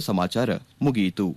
ಸಮಾಚಾರ ಮುಗಿಯಿತು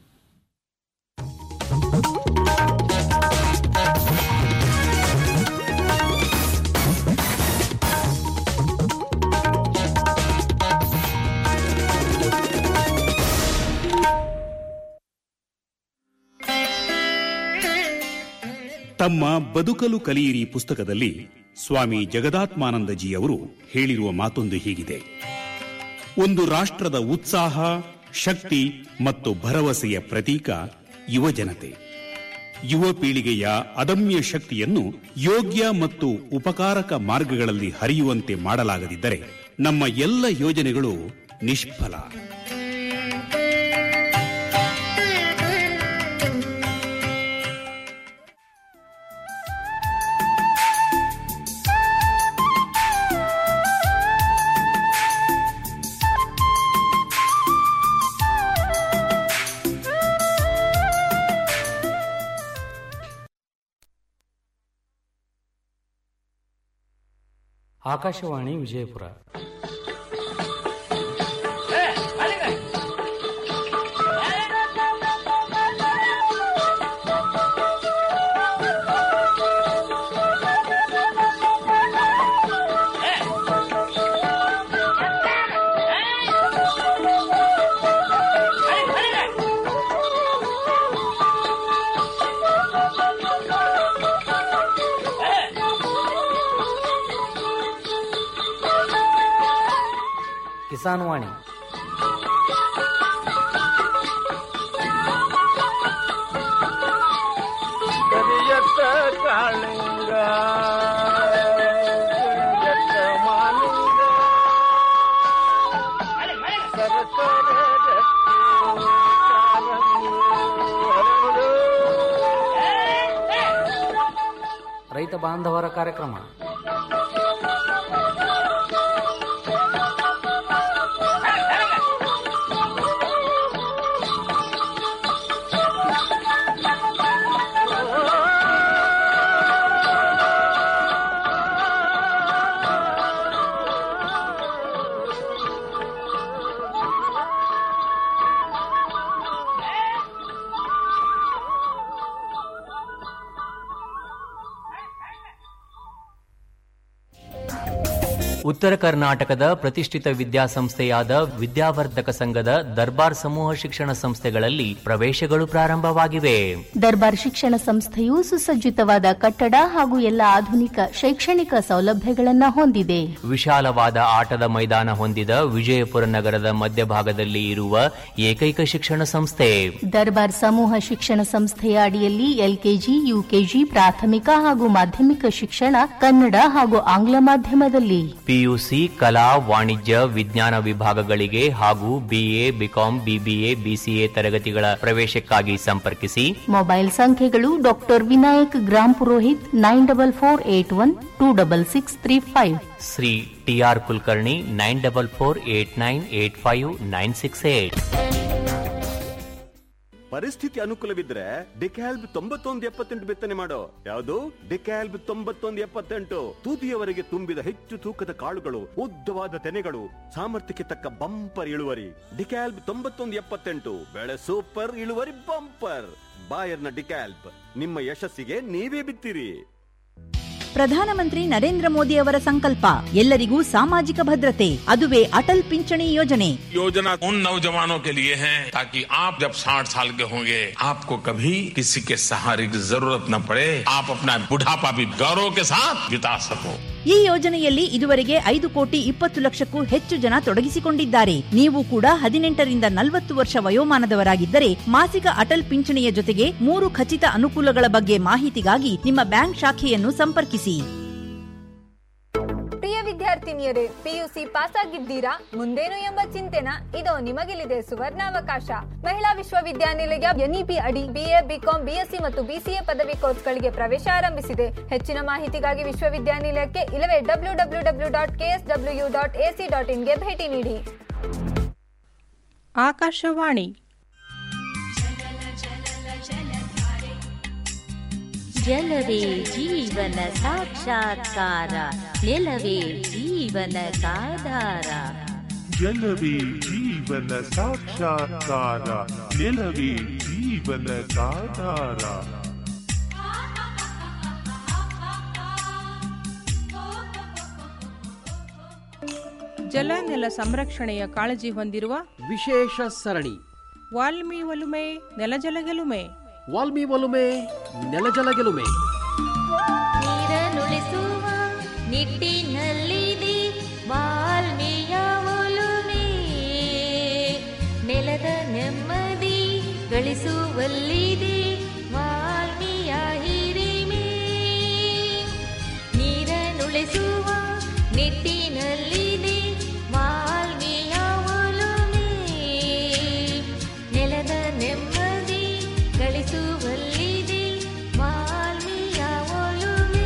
ತಮ್ಮ ಬದುಕಲು ಕಲಿಯಿರಿ ಪುಸ್ತಕದಲ್ಲಿ ಸ್ವಾಮಿ ಜಗದಾತ್ಮಾನಂದಜಿಯವರು ಹೇಳಿರುವ ಮಾತೊಂದು ಹೀಗಿದೆ ಒಂದು ರಾಷ್ಟ್ರದ ಉತ್ಸಾಹ ಶಕ್ತಿ ಮತ್ತು ಭರವಸೆಯ ಪ್ರತೀಕ ಯುವಜನತೆ ಯುವ ಪೀಳಿಗೆಯ ಅದಮ್ಯ ಶಕ್ತಿಯನ್ನು ಯೋಗ್ಯ ಮತ್ತು ಉಪಕಾರಕ ಮಾರ್ಗಗಳಲ್ಲಿ ಹರಿಯುವಂತೆ ಮಾಡಲಾಗದಿದ್ದರೆ ನಮ್ಮ ಎಲ್ಲ ಯೋಜನೆಗಳು ನಿಷ್ಫಲ ಆಕಾಶವಾಣಿ ವಿಜಯಪುರ ಕಿಸಾನ್ ವಾಣಿ ಕರಿಯತ್ತ ಕಾಳಿಂಗ ಕರಿಯತ್ತ ಮಾಲಿಂಗ ಸರಕಾರ ರೈತ ಬಾಂಧವರ ಕಾರ್ಯಕ್ರಮ ಉತ್ತರ ಕರ್ನಾಟಕದ ಪ್ರತಿಷ್ಠಿತ ವಿದ್ಯಾಸಂಸ್ಥೆಯಾದ ವಿದ್ಯಾವರ್ಧಕ ಸಂಘದ ದರ್ಬಾರ್ ಸಮೂಹ ಶಿಕ್ಷಣ ಸಂಸ್ಥೆಗಳಲ್ಲಿ ಪ್ರವೇಶಗಳು ಪ್ರಾರಂಭವಾಗಿವೆ ದರ್ಬಾರ್ ಶಿಕ್ಷಣ ಸಂಸ್ಥೆಯು ಸುಸಜ್ಜಿತವಾದ ಕಟ್ಟಡ ಹಾಗೂ ಎಲ್ಲ ಆಧುನಿಕ ಶೈಕ್ಷಣಿಕ ಸೌಲಭ್ಯಗಳನ್ನ ಹೊಂದಿದೆ ವಿಶಾಲವಾದ ಆಟದ ಮೈದಾನ ಹೊಂದಿದ ವಿಜಯಪುರ ನಗರದ ಮಧ್ಯಭಾಗದಲ್ಲಿ ಇರುವ ಏಕೈಕ ಶಿಕ್ಷಣ ಸಂಸ್ಥೆ ದರ್ಬಾರ್ ಸಮೂಹ ಶಿಕ್ಷಣ ಸಂಸ್ಥೆಯ ಅಡಿಯಲ್ಲಿ ಎಲ್ಕೆಜಿ ಯುಕೆಜಿ ಪ್ರಾಥಮಿಕ ಹಾಗೂ ಮಾಧ್ಯಮಿಕ ಶಿಕ್ಷಣ ಕನ್ನಡ ಹಾಗೂ ಆಂಗ್ಲ ಮಾಧ್ಯಮದಲ್ಲಿ ಪಿಯುಸಿ ಕಲಾ ವಾಣಿಜ್ಯ ವಿಜ್ಞಾನ ವಿಭಾಗಗಳಿಗೆ ಹಾಗೂ ಬಿಎ ಬಿಕಾಂ ಬಿಬಿಎ ಬಿಸಿಎ ತರಗತಿಗಳ ಪ್ರವೇಶಕ್ಕಾಗಿ ಸಂಪರ್ಕಿಸಿ ಮೊಬೈಲ್ ಸಂಖ್ಯೆಗಳು doctor Vinayak Grampurohit nine double four eight one two double six three five Shri TR Kulkarni nine double four eight nine eight five nine six eight ಪರಿಸ್ಥಿತಿ ಅನುಕೂಲವಿದ್ರೆ ಡಿಕ್ಯಾಲ್ಬ್ ತೊಂಬತ್ತೊಂದು ಎಪ್ಪತ್ತೆಂಟು ಬಿತ್ತನೆ ಮಾಡೋ ಯಾವುದು ಡಿಕ್ಯಾಲ್ಬ್ ತೊಂಬತ್ತೊಂದು ಎಪ್ಪತ್ತೆಂಟು ತೂತಿಯವರೆಗೆ ತುಂಬಿದ ಹೆಚ್ಚು ತೂಕದ ಕಾಳುಗಳು ಉದ್ದವಾದ ತೆನೆಗಳು ಸಾಮರ್ಥ್ಯಕ್ಕೆ ತಕ್ಕ ಬಂಪರ್ ಇಳುವರಿ ಡಿಕ್ಯಾಲ್ಬ್ ತೊಂಬತ್ತೊಂದು ಎಪ್ಪತ್ತೆಂಟು ಬೆಳೆ ಸೂಪರ್ ಇಳುವರಿ ಬಂಪರ್ ಬಾಯರ್ನ ಡಿಕ್ಯಾಲ್ಬ್ ನಿಮ್ಮ ಯಶಸ್ಸಿಗೆ ನೀವೇ ಬಿತ್ತಿರಿ ಪ್ರಧಾನಮಂತ್ರಿ ನರೇಂದ್ರ ಮೋದಿ ಅವರ ಸಂಕಲ್ಪ ಎಲ್ಲರಿಗೂ ಸಾಮಾಜಿಕ ಭದ್ರತೆ ಅದುವೇ ಅಟಲ್ ಪಿಂಚಣಿ ಯೋಜನೆ योजना उन नौजवानों के लिए है ताकि आप जब 60 साल के होंगे आपको कभी किसी के सहारे की जरूरत न पड़े आप अपना बुढ़ापा भी गौरव के साथ बिता सको ಈ ಯೋಜನೆಯಲ್ಲಿ ಇದುವರೆಗೆ ಐದು ಕೋಟಿ ಇಪ್ಪತ್ತು ಲಕ್ಷಕ್ಕೂ ಹೆಚ್ಚು ಜನ ತೊಡಗಿಸಿಕೊಂಡಿದ್ದಾರೆ ನೀವು ಕೂಡ ಹದಿನೆಂಟರಿಂದ ನಲವತ್ತು ವರ್ಷ ವಯೋಮಾನದವರಾಗಿದ್ದರೆ ಮಾಸಿಕ ಅಟಲ್ ಪಿಂಚಣಿಯ ಜೊತೆಗೆ ಮೂರು ಖಚಿತ ಅನುಕೂಲಗಳ ಬಗ್ಗೆ ಮಾಹಿತಿಗಾಗಿ ನಿಮ್ಮ ಬ್ಯಾಂಕ್ ಶಾಖೆಯನ್ನು ಸಂಪರ್ಕಿಸಿ ಪ್ರಿಯ ವಿದ್ಯಾರ್ಥಿನಿಯರೇ ಪಿಯುಸಿ ಪಾಸ್ ಆಗಿದ್ದೀರಾ ಮುಂದೇನು ಎಂಬ ಚಿಂತೆನ ಇದೋ ನಿಮಗಿಲಿದೆ ಸುವರ್ಣಾವಕಾಶ ಮಹಿಳಾ ವಿಶ್ವವಿದ್ಯಾನಿಲಯ ಎನ್ಇಪಿ ಅಡಿ ಬಿಎ ಬಿಕಾಂ ಬಿಎಸ್ಸಿ ಮತ್ತು ಬಿಸಿಎ ಪದವಿ ಕೋರ್ಸ್ಗಳಿಗೆ ಪ್ರವೇಶ ಆರಂಭಿಸಿದೆ ಹೆಚ್ಚಿನ ಮಾಹಿತಿಗಾಗಿ ವಿಶ್ವವಿದ್ಯಾನಿಲಯಕ್ಕೆ ಇಲ್ಲವೇ W W W dot KSW dot AC ಡಾಟ್ ಇನ್ಗೆ ಭೇಟಿ ನೀಡಿ ಆಕಾಶವಾಣಿ ಜಲವೇ ಜೀವನ ಸಾಕ್ಷಾತ್ಕಾರ ನೆಲವೇ ಜೀವನ ಕಾಧಾರ ಜಲವೇ ಜೀವನ ಸಾಕ್ಷಾತ್ಕಾರ ನೆಲವೇ ಜೀವನ ಸಾಧಾರ ಜಲ ನೆಲ ಸಂರಕ್ಷಣೆಯ ಕಾಳಜಿ ಹೊಂದಿರುವ ವಿಶೇಷ ಸರಣಿ ವಾಲ್ಮಿ ಒಲುಮೆ ನೆಲಜಲ ಗೆಲುಮೆ ವಾಲ್ಮಿ ಒಲುಮೆ ನೆಲಜಲ ಗೆಲುಮೆ ನೀರನ್ನುಳಿಸುವ ನಿಟ್ಟಿನಲ್ಲಿದೆ ವಾಲ್ಮೀಯ ಒಲುಮೆ ನೆಲದ ನೆಮ್ಮದಿ ಗಳಿಸುವಲ್ಲಿದೆ ವಾಲ್ಮೀಯ ಹಿರಿಮೆ ನೀರನ್ನುಳಿಸುವ ನಿಟ್ಟಿನಲ್ಲಿದೆ ವಾಲ್ಮೀಯ ಒಲುಮೆ ನೆಲದ ನೆಮ್ಮದಿ ಗಳಿಸುವಲ್ಲಿದೆ ವಾಲ್ಮೀಯ ಒಲುಮೆ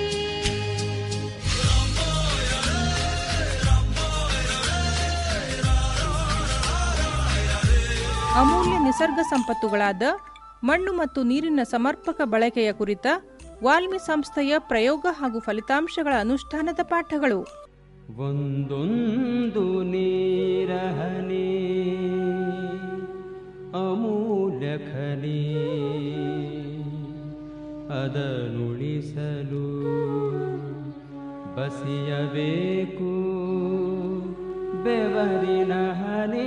ಅಮೂಲ್ಯ ನಿಸರ್ಗ ಸಂಪತ್ತುಗಳಾದ ಮಣ್ಣು ಮತ್ತು ನೀರಿನ ಸಮರ್ಪಕ ಬಳಕೆಯ ಕುರಿತ ವಾಲ್ಮಿ ಸಂಸ್ಥೆಯ ಪ್ರಯೋಗ ಹಾಗೂ ಫಲಿತಾಂಶಗಳ ಅನುಷ್ಠಾನದ ಪಾಠಗಳು ಒಂದೊಂದು ನೀರಹನಿ ಅಮೂಲ್ಯ ಖನಿ ಅದನುಳಿಸಲು ಬಸಿಯಬೇಕು ಬೆವರಿನ ಹನಿ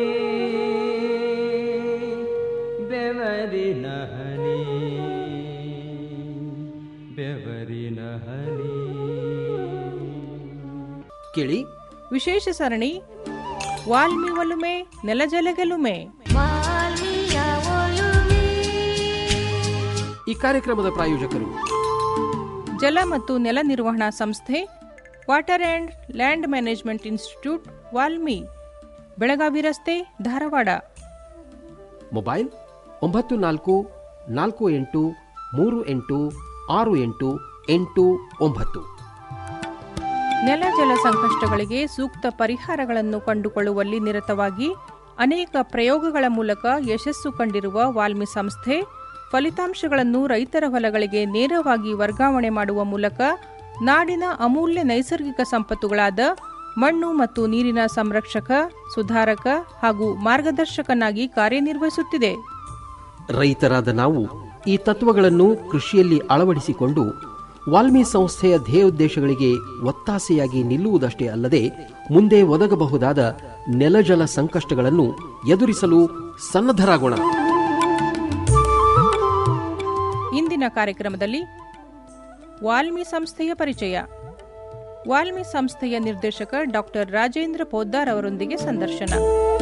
ಬೆವರಿನ ಹನಿ ಬೆವರಿನ ಹನಿ ಕೇಳಿ ವಿಶೇಷ ಸರಣಿ ವಾಲ್ಮಿ ಒಲುಮೆ ನೆಲಜಲ ಗೆಲುಮೆ ವಾಲ್ಮೀಯ ಒಲುಮೆ ಈ ಕಾರ್ಯಕ್ರಮದ ಪ್ರಾಯೋಜಕರು ಜಲ ಮತ್ತು ನೆಲ ನಿರ್ವಹಣಾ ಸಂಸ್ಥೆ water and land management institute WALMI Belagavi ರಸ್ತೆ ಧಾರವಾಡ ಮೊಬೈಲ್ ಒಂಬತ್ತು ನಾಲ್ಕು ನಾಲ್ಕು ಎಂಟು ಮೂರು ಎಂಟು ಆರು ಎಂಟು ಎಂಟು ಒಂಬತ್ತು ನೆಲ ಜಲ ಸಂಕಷ್ಟಗಳಿಗೆ ಸೂಕ್ತ ಪರಿಹಾರಗಳನ್ನು ಕಂಡುಕೊಳ್ಳುವಲ್ಲಿ ನಿರತವಾಗಿ ಅನೇಕ ಪ್ರಯೋಗಗಳ ಮೂಲಕ ಯಶಸ್ಸು ಕಂಡಿರುವ ವಾಲ್ಮಿ ಸಂಸ್ಥೆ ಫಲಿತಾಂಶಗಳನ್ನು ರೈತರ ಹೊಲಗಳಿಗೆ ನೇರವಾಗಿ ವರ್ಗಾವಣೆ ಮಾಡುವ ಮೂಲಕ ನಾಡಿನ ಅಮೂಲ್ಯ ನೈಸರ್ಗಿಕ ಸಂಪತ್ತುಗಳಾದ ಮಣ್ಣು ಮತ್ತು ನೀರಿನ ಸಂರಕ್ಷಕ ಸುಧಾರಕ ಹಾಗೂ ಮಾರ್ಗದರ್ಶಕನಾಗಿ ಕಾರ್ಯನಿರ್ವಹಿಸುತ್ತಿದೆ ರೈತರಾದ ನಾವು ಈ ತತ್ವಗಳನ್ನು ಕೃಷಿಯಲ್ಲಿ ಅಳವಡಿಸಿಕೊಂಡು ವಾಲ್ಮಿ ಸಂಸ್ಥೆಯ ಧ್ಯೇಯೋದ್ದೇಶಗಳಿಗೆ ಒತ್ತಾಸೆಯಾಗಿ ನಿಲ್ಲುವುದಷ್ಟೇ ಅಲ್ಲದೆ ಮುಂದೆ ಒದಗಬಹುದಾದ ನೆಲಜಲ ಸಂಕಷ್ಟಗಳನ್ನು ಎದುರಿಸಲು ಸನ್ನದ್ಧರಾಗೋಣ ಇಂದಿನ ಕಾರ್ಯಕ್ರಮದಲ್ಲಿ ವಾಲ್ಮಿ ಸಂಸ್ಥೆಯ ಪರಿಚಯ ವಾಲ್ಮಿ ಸಂಸ್ಥೆಯ ನಿರ್ದೇಶಕ ಡಾಕ್ಟರ್ ರಾಜೇಂದ್ರ ಪೋದ್ದಾರ್ ಅವರೊಂದಿಗೆ ಸಂದರ್ಶನ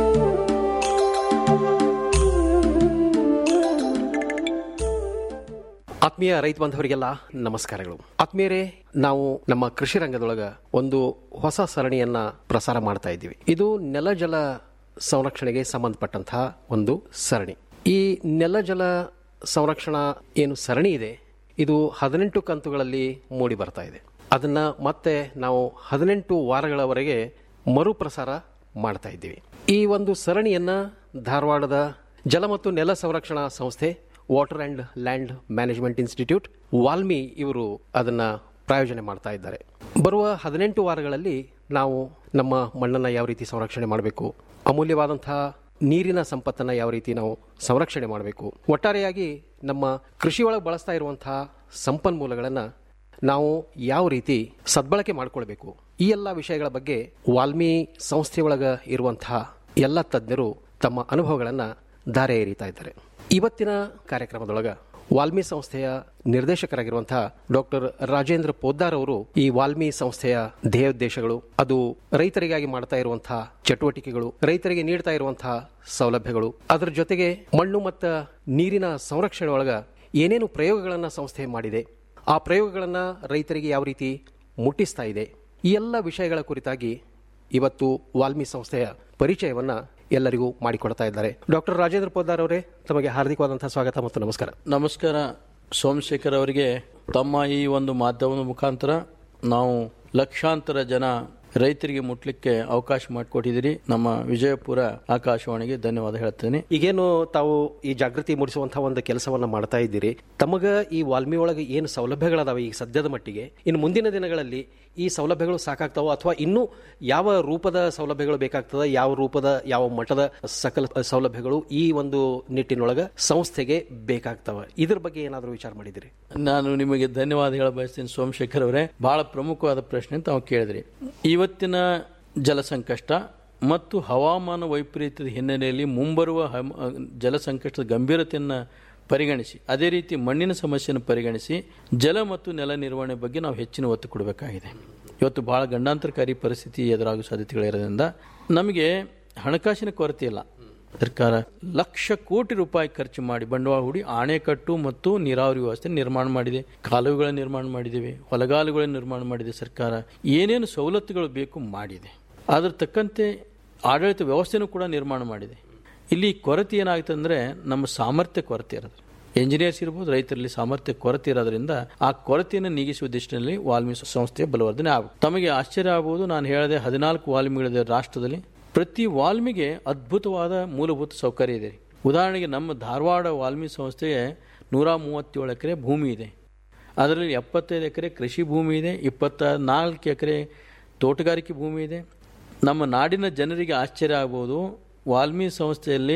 ಆತ್ಮೀಯ ರೈತ ಬಾಂಧವರಿಗೆಲ್ಲ ನಮಸ್ಕಾರಗಳು ಆತ್ಮೀಯರೇ ನಾವು ನಮ್ಮ ಕೃಷಿ ರಂಗದೊಳಗ ಒಂದು ಹೊಸ ಸರಣಿಯನ್ನ ಪ್ರಸಾರ ಮಾಡ್ತಾ ಇದ್ದೀವಿ ಇದು ನೆಲಜಲ ಸಂರಕ್ಷಣೆಗೆ ಸಂಬಂಧಪಟ್ಟಂತಹ ಒಂದು ಸರಣಿ ಈ ನೆಲಜಲ ಸಂರಕ್ಷಣಾ ಏನು ಸರಣಿ ಇದೆ ಇದು ಹದಿನೆಂಟು ಕಂತುಗಳಲ್ಲಿ ಮೂಡಿ ಬರ್ತಾ ಇದೆ ಅದನ್ನ ಮತ್ತೆ ನಾವು ಹದಿನೆಂಟು ವಾರಗಳವರೆಗೆ ಮರುಪ್ರಸಾರ ಮಾಡ್ತಾ ಇದ್ದೀವಿ ಈ ಒಂದು ಸರಣಿಯನ್ನ ಧಾರವಾಡದ ಜಲ ಮತ್ತು ನೆಲ ಸಂರಕ್ಷಣಾ ಸಂಸ್ಥೆ water and land management institute WALMI ಇವರು ಅದನ್ನ ಪ್ರಾಯೋಜನೆ ಮಾಡ್ತಾ ಇದ್ದಾರೆ ಬರುವ ಹದಿನೆಂಟು ವಾರಗಳಲ್ಲಿ ನಾವು ನಮ್ಮ ಮಣ್ಣನ್ನ ಯಾವ ರೀತಿ ಸಂರಕ್ಷಣೆ ಮಾಡಬೇಕು ಅಮೂಲ್ಯವಾದಂತಹ ನೀರಿನ ಸಂಪತ್ತನ್ನ ಯಾವ ರೀತಿ ನಾವು ಸಂರಕ್ಷಣೆ ಮಾಡಬೇಕು ಒಟ್ಟಾರೆಯಾಗಿ ನಮ್ಮ ಕೃಷಿಯೊಳಗೆ ಬಳಸ್ತಾ ಇರುವಂತಹ ಸಂಪನ್ಮೂಲಗಳನ್ನ ನಾವು ಯಾವ ರೀತಿ ಸದ್ಬಳಕೆ ಮಾಡಿಕೊಳ್ಬೇಕು ಈ ಎಲ್ಲ ವಿಷಯಗಳ ಬಗ್ಗೆ ವಾಲ್ಮಿ ಸಂಸ್ಥೆಯೊಳಗ ಇರುವಂತಹ ಎಲ್ಲ ತಜ್ಞರು ತಮ್ಮ ಅನುಭವಗಳನ್ನ ದಾರೆ ಎರೀತಾ ಇದ್ದಾರೆ ಇವತ್ತಿನ ಕಾರ್ಯಕ್ರಮದೊಳಗ ವಾಲ್ಮಿ ಸಂಸ್ಥೆಯ ನಿರ್ದೇಶಕರಾಗಿರುವಂತಹ ಡಾಕ್ಟರ್ ರಾಜೇಂದ್ರ ಪೋದ್ದಾರ್ ಅವರು ಈ ವಾಲ್ಮಿ ಸಂಸ್ಥೆಯ ಧ್ಯೇಯೋದ್ದೇಶಗಳು ಅದು ರೈತರಿಗಾಗಿ ಮಾಡ್ತಾ ಇರುವಂತಹ ಚಟುವಟಿಕೆಗಳು ರೈತರಿಗೆ ನೀಡ್ತಾ ಇರುವಂತಹ ಸೌಲಭ್ಯಗಳು ಅದರ ಜೊತೆಗೆ ಮಣ್ಣು ಮತ್ತು ನೀರಿನ ಸಂರಕ್ಷಣೆ ಒಳಗ ಏನೇನು ಪ್ರಯೋಗಗಳನ್ನ ಸಂಸ್ಥೆ ಮಾಡಿದೆ ಆ ಪ್ರಯೋಗಗಳನ್ನ ರೈತರಿಗೆ ಯಾವ ರೀತಿ ಮುಟ್ಟಿಸ್ತಾ ಇದೆ ಈ ಎಲ್ಲ ವಿಷಯಗಳ ಕುರಿತಾಗಿ ಇವತ್ತು ವಾಲ್ಮಿ ಸಂಸ್ಥೆಯ ಪರಿಚಯವನ್ನ ಎಲ್ಲರಿಗೂ ಮಾಡಿಕೊಡ್ತಾ ಇದ್ದಾರೆ ಡಾಕ್ಟರ್ ರಾಜೇಂದ್ರ ಪೋದ್ದಾರ್ ಅವರೇ ತಮಗೆ ಹಾರ್ದಿಕವಾದಂತಹ ಸ್ವಾಗತ ಮತ್ತು ನಮಸ್ಕಾರ ನಮಸ್ಕಾರ ಸೋಮಶೇಖರ್ ಅವರಿಗೆ ತಮ್ಮ ಈ ಒಂದು ಮಾಧ್ಯಮದ ಮುಖಾಂತರ ನಾವು ಲಕ್ಷಾಂತರ ಜನ ರೈತರಿಗೆ ಮುಟ್ಲಿಕ್ಕೆ ಅವಕಾಶ ಮಾಡಿಕೊಟ್ಟಿದ್ದೀರಿ ನಮ್ಮ ವಿಜಯಪುರ ಆಕಾಶವಾಣಿಗೆ ಧನ್ಯವಾದ ಹೇಳ್ತೇನೆ ಈಗೇನು ತಾವು ಈ ಜಾಗೃತಿ ಮೂಡಿಸುವಂತಹ ಒಂದು ಕೆಲಸವನ್ನ ಮಾಡ್ತಾ ಇದ್ದೀರಿ ತಮಗ ಈ ವಾಲ್ಮಿ ಒಳಗೆ ಏನು ಸೌಲಭ್ಯಗಳದಾವ ಈಗ ಸದ್ಯದ ಮಟ್ಟಿಗೆ ಇನ್ನು ಮುಂದಿನ ದಿನಗಳಲ್ಲಿ ಈ ಸೌಲಭ್ಯಗಳು ಸಾಕಾಗ್ತಾವ ಅಥವಾ ಇನ್ನೂ ಯಾವ ರೂಪದ ಸೌಲಭ್ಯಗಳು ಬೇಕಾಗ್ತದ ಯಾವ ರೂಪದ ಯಾವ ಮಟ್ಟದ ಸಕಲ ಸೌಲಭ್ಯಗಳು ಈ ಒಂದು ನಿಟ್ಟಿನೊಳಗ ಸಂಸ್ಥೆಗೆ ಬೇಕಾಗ್ತವ ಇದ್ರ ಬಗ್ಗೆ ಏನಾದರೂ ವಿಚಾರ ಮಾಡಿದಿರಿ ನಾನು ನಿಮಗೆ ಧನ್ಯವಾದ ಹೇಳ ಬಯಸ್ತೀನಿ ಸೋಮಶೇಖರ್ ಅವರೇ ಬಹಳ ಪ್ರಮುಖವಾದ ಪ್ರಶ್ನೆ ತಾವು ಕೇಳಿದ್ರಿ ಇವತ್ತಿನ ಜಲ ಸಂಕಷ್ಟ ಮತ್ತು ಹವಾಮಾನ ವೈಪರೀತ್ಯದ ಹಿನ್ನೆಲೆಯಲ್ಲಿ ಮುಂಬರುವ ಹಮ್- ಜಲ ಸಂಕಷ್ಟದ ಗಂಭೀರತೆಯನ್ನು ಪರಿಗಣಿಸಿ ಅದೇ ರೀತಿ ಮಣ್ಣಿನ ಸಮಸ್ಯೆಯನ್ನು ಪರಿಗಣಿಸಿ ಜಲ ಮತ್ತು ನೆಲ ನಿರ್ವಹಣೆ ಬಗ್ಗೆ ನಾವು ಹೆಚ್ಚಿನ ಒತ್ತು ಕೊಡಬೇಕಾಗಿದೆ ಇವತ್ತು ಬಹಳ ಗಂಡಾಂತರಕಾರಿ ಪರಿಸ್ಥಿತಿ ಎದುರಾಗುವ ಸಾಧ್ಯತೆಗಳಿರೋದ್ರಿಂದ ನಮಗೆ ಹಣಕಾಸಿನ ಕೊರತೆ ಇಲ್ಲ ಸರ್ಕಾರ ಲಕ್ಷ ಕೋಟಿ ರೂಪಾಯಿ ಖರ್ಚು ಮಾಡಿ ಬಂಡವಾಳ ಹೂಡಿ ಆಣೆಕಟ್ಟು ಮತ್ತು ನೀರಾವರಿ ವ್ಯವಸ್ಥೆ ನಿರ್ಮಾಣ ಮಾಡಿದೆ ಕಾಲುವೆಗಳ ನಿರ್ಮಾಣ ಮಾಡಿದ್ದೇವೆ ಹೊಲಗಾಲುಗಳ ನಿರ್ಮಾಣ ಮಾಡಿದೆ ಸರ್ಕಾರ ಏನೇನು ಸವಲತ್ತುಗಳು ಬೇಕು ಮಾಡಿದೆ ಅದ್ರ ತಕ್ಕಂತೆ ಆಡಳಿತ ವ್ಯವಸ್ಥೆನೂ ಕೂಡ ನಿರ್ಮಾಣ ಮಾಡಿದೆ ಇಲ್ಲಿ ಕೊರತೆ ಏನಾಗುತ್ತೆ ಅಂದರೆ ನಮ್ಮ ಸಾಮರ್ಥ್ಯ ಕೊರತೆ ಇರೋದು ಎಂಜಿನಿಯರ್ಸ್ ಇರ್ಬೋದು ರೈತರಲ್ಲಿ ಸಾಮರ್ಥ್ಯ ಕೊರತೆ ಇರೋದ್ರಿಂದ ಆ ಕೊರತೆಯನ್ನು ನೀಗಿಸುವ ದಿಶೆಯಲ್ಲಿ ವಾಲ್ಮಿ ಸಂಸ್ಥೆಯ ಬಲವರ್ಧನೆ ಆಗಬೇಕು ತಮಗೆ ಆಶ್ಚರ್ಯ ಆಗಬಹುದು ನಾನು ಹೇಳಿದೆ ಹದಿನಾಲ್ಕು ವಾಲ್ಮಿಗಳಿದೆ ರಾಷ್ಟ್ರದಲ್ಲಿ ಪ್ರತಿ ವಾಲ್ಮಿಗೆ ಅದ್ಭುತವಾದ ಮೂಲಭೂತ ಸೌಕರ್ಯ ಇದೆ ಉದಾಹರಣೆಗೆ ನಮ್ಮ ಧಾರವಾಡ ವಾಲ್ಮಿ ಸಂಸ್ಥೆಗೆ ನೂರ ಮೂವತ್ತೇಳು ಎಕರೆ ಭೂಮಿ ಇದೆ ಅದರಲ್ಲಿ ಎಪ್ಪತ್ತೈದು ಎಕರೆ ಕೃಷಿ ಭೂಮಿ ಇದೆ ಇಪ್ಪತ್ತ ನಾಲ್ಕು ಎಕರೆ ತೋಟಗಾರಿಕೆ ಭೂಮಿ ಇದೆ ನಮ್ಮ ನಾಡಿನ ಜನರಿಗೆ ಆಶ್ಚರ್ಯ ಆಗ್ಬೋದು ವಾಲ್ಮಿ ಸಂಸ್ಥೆಯಲ್ಲಿ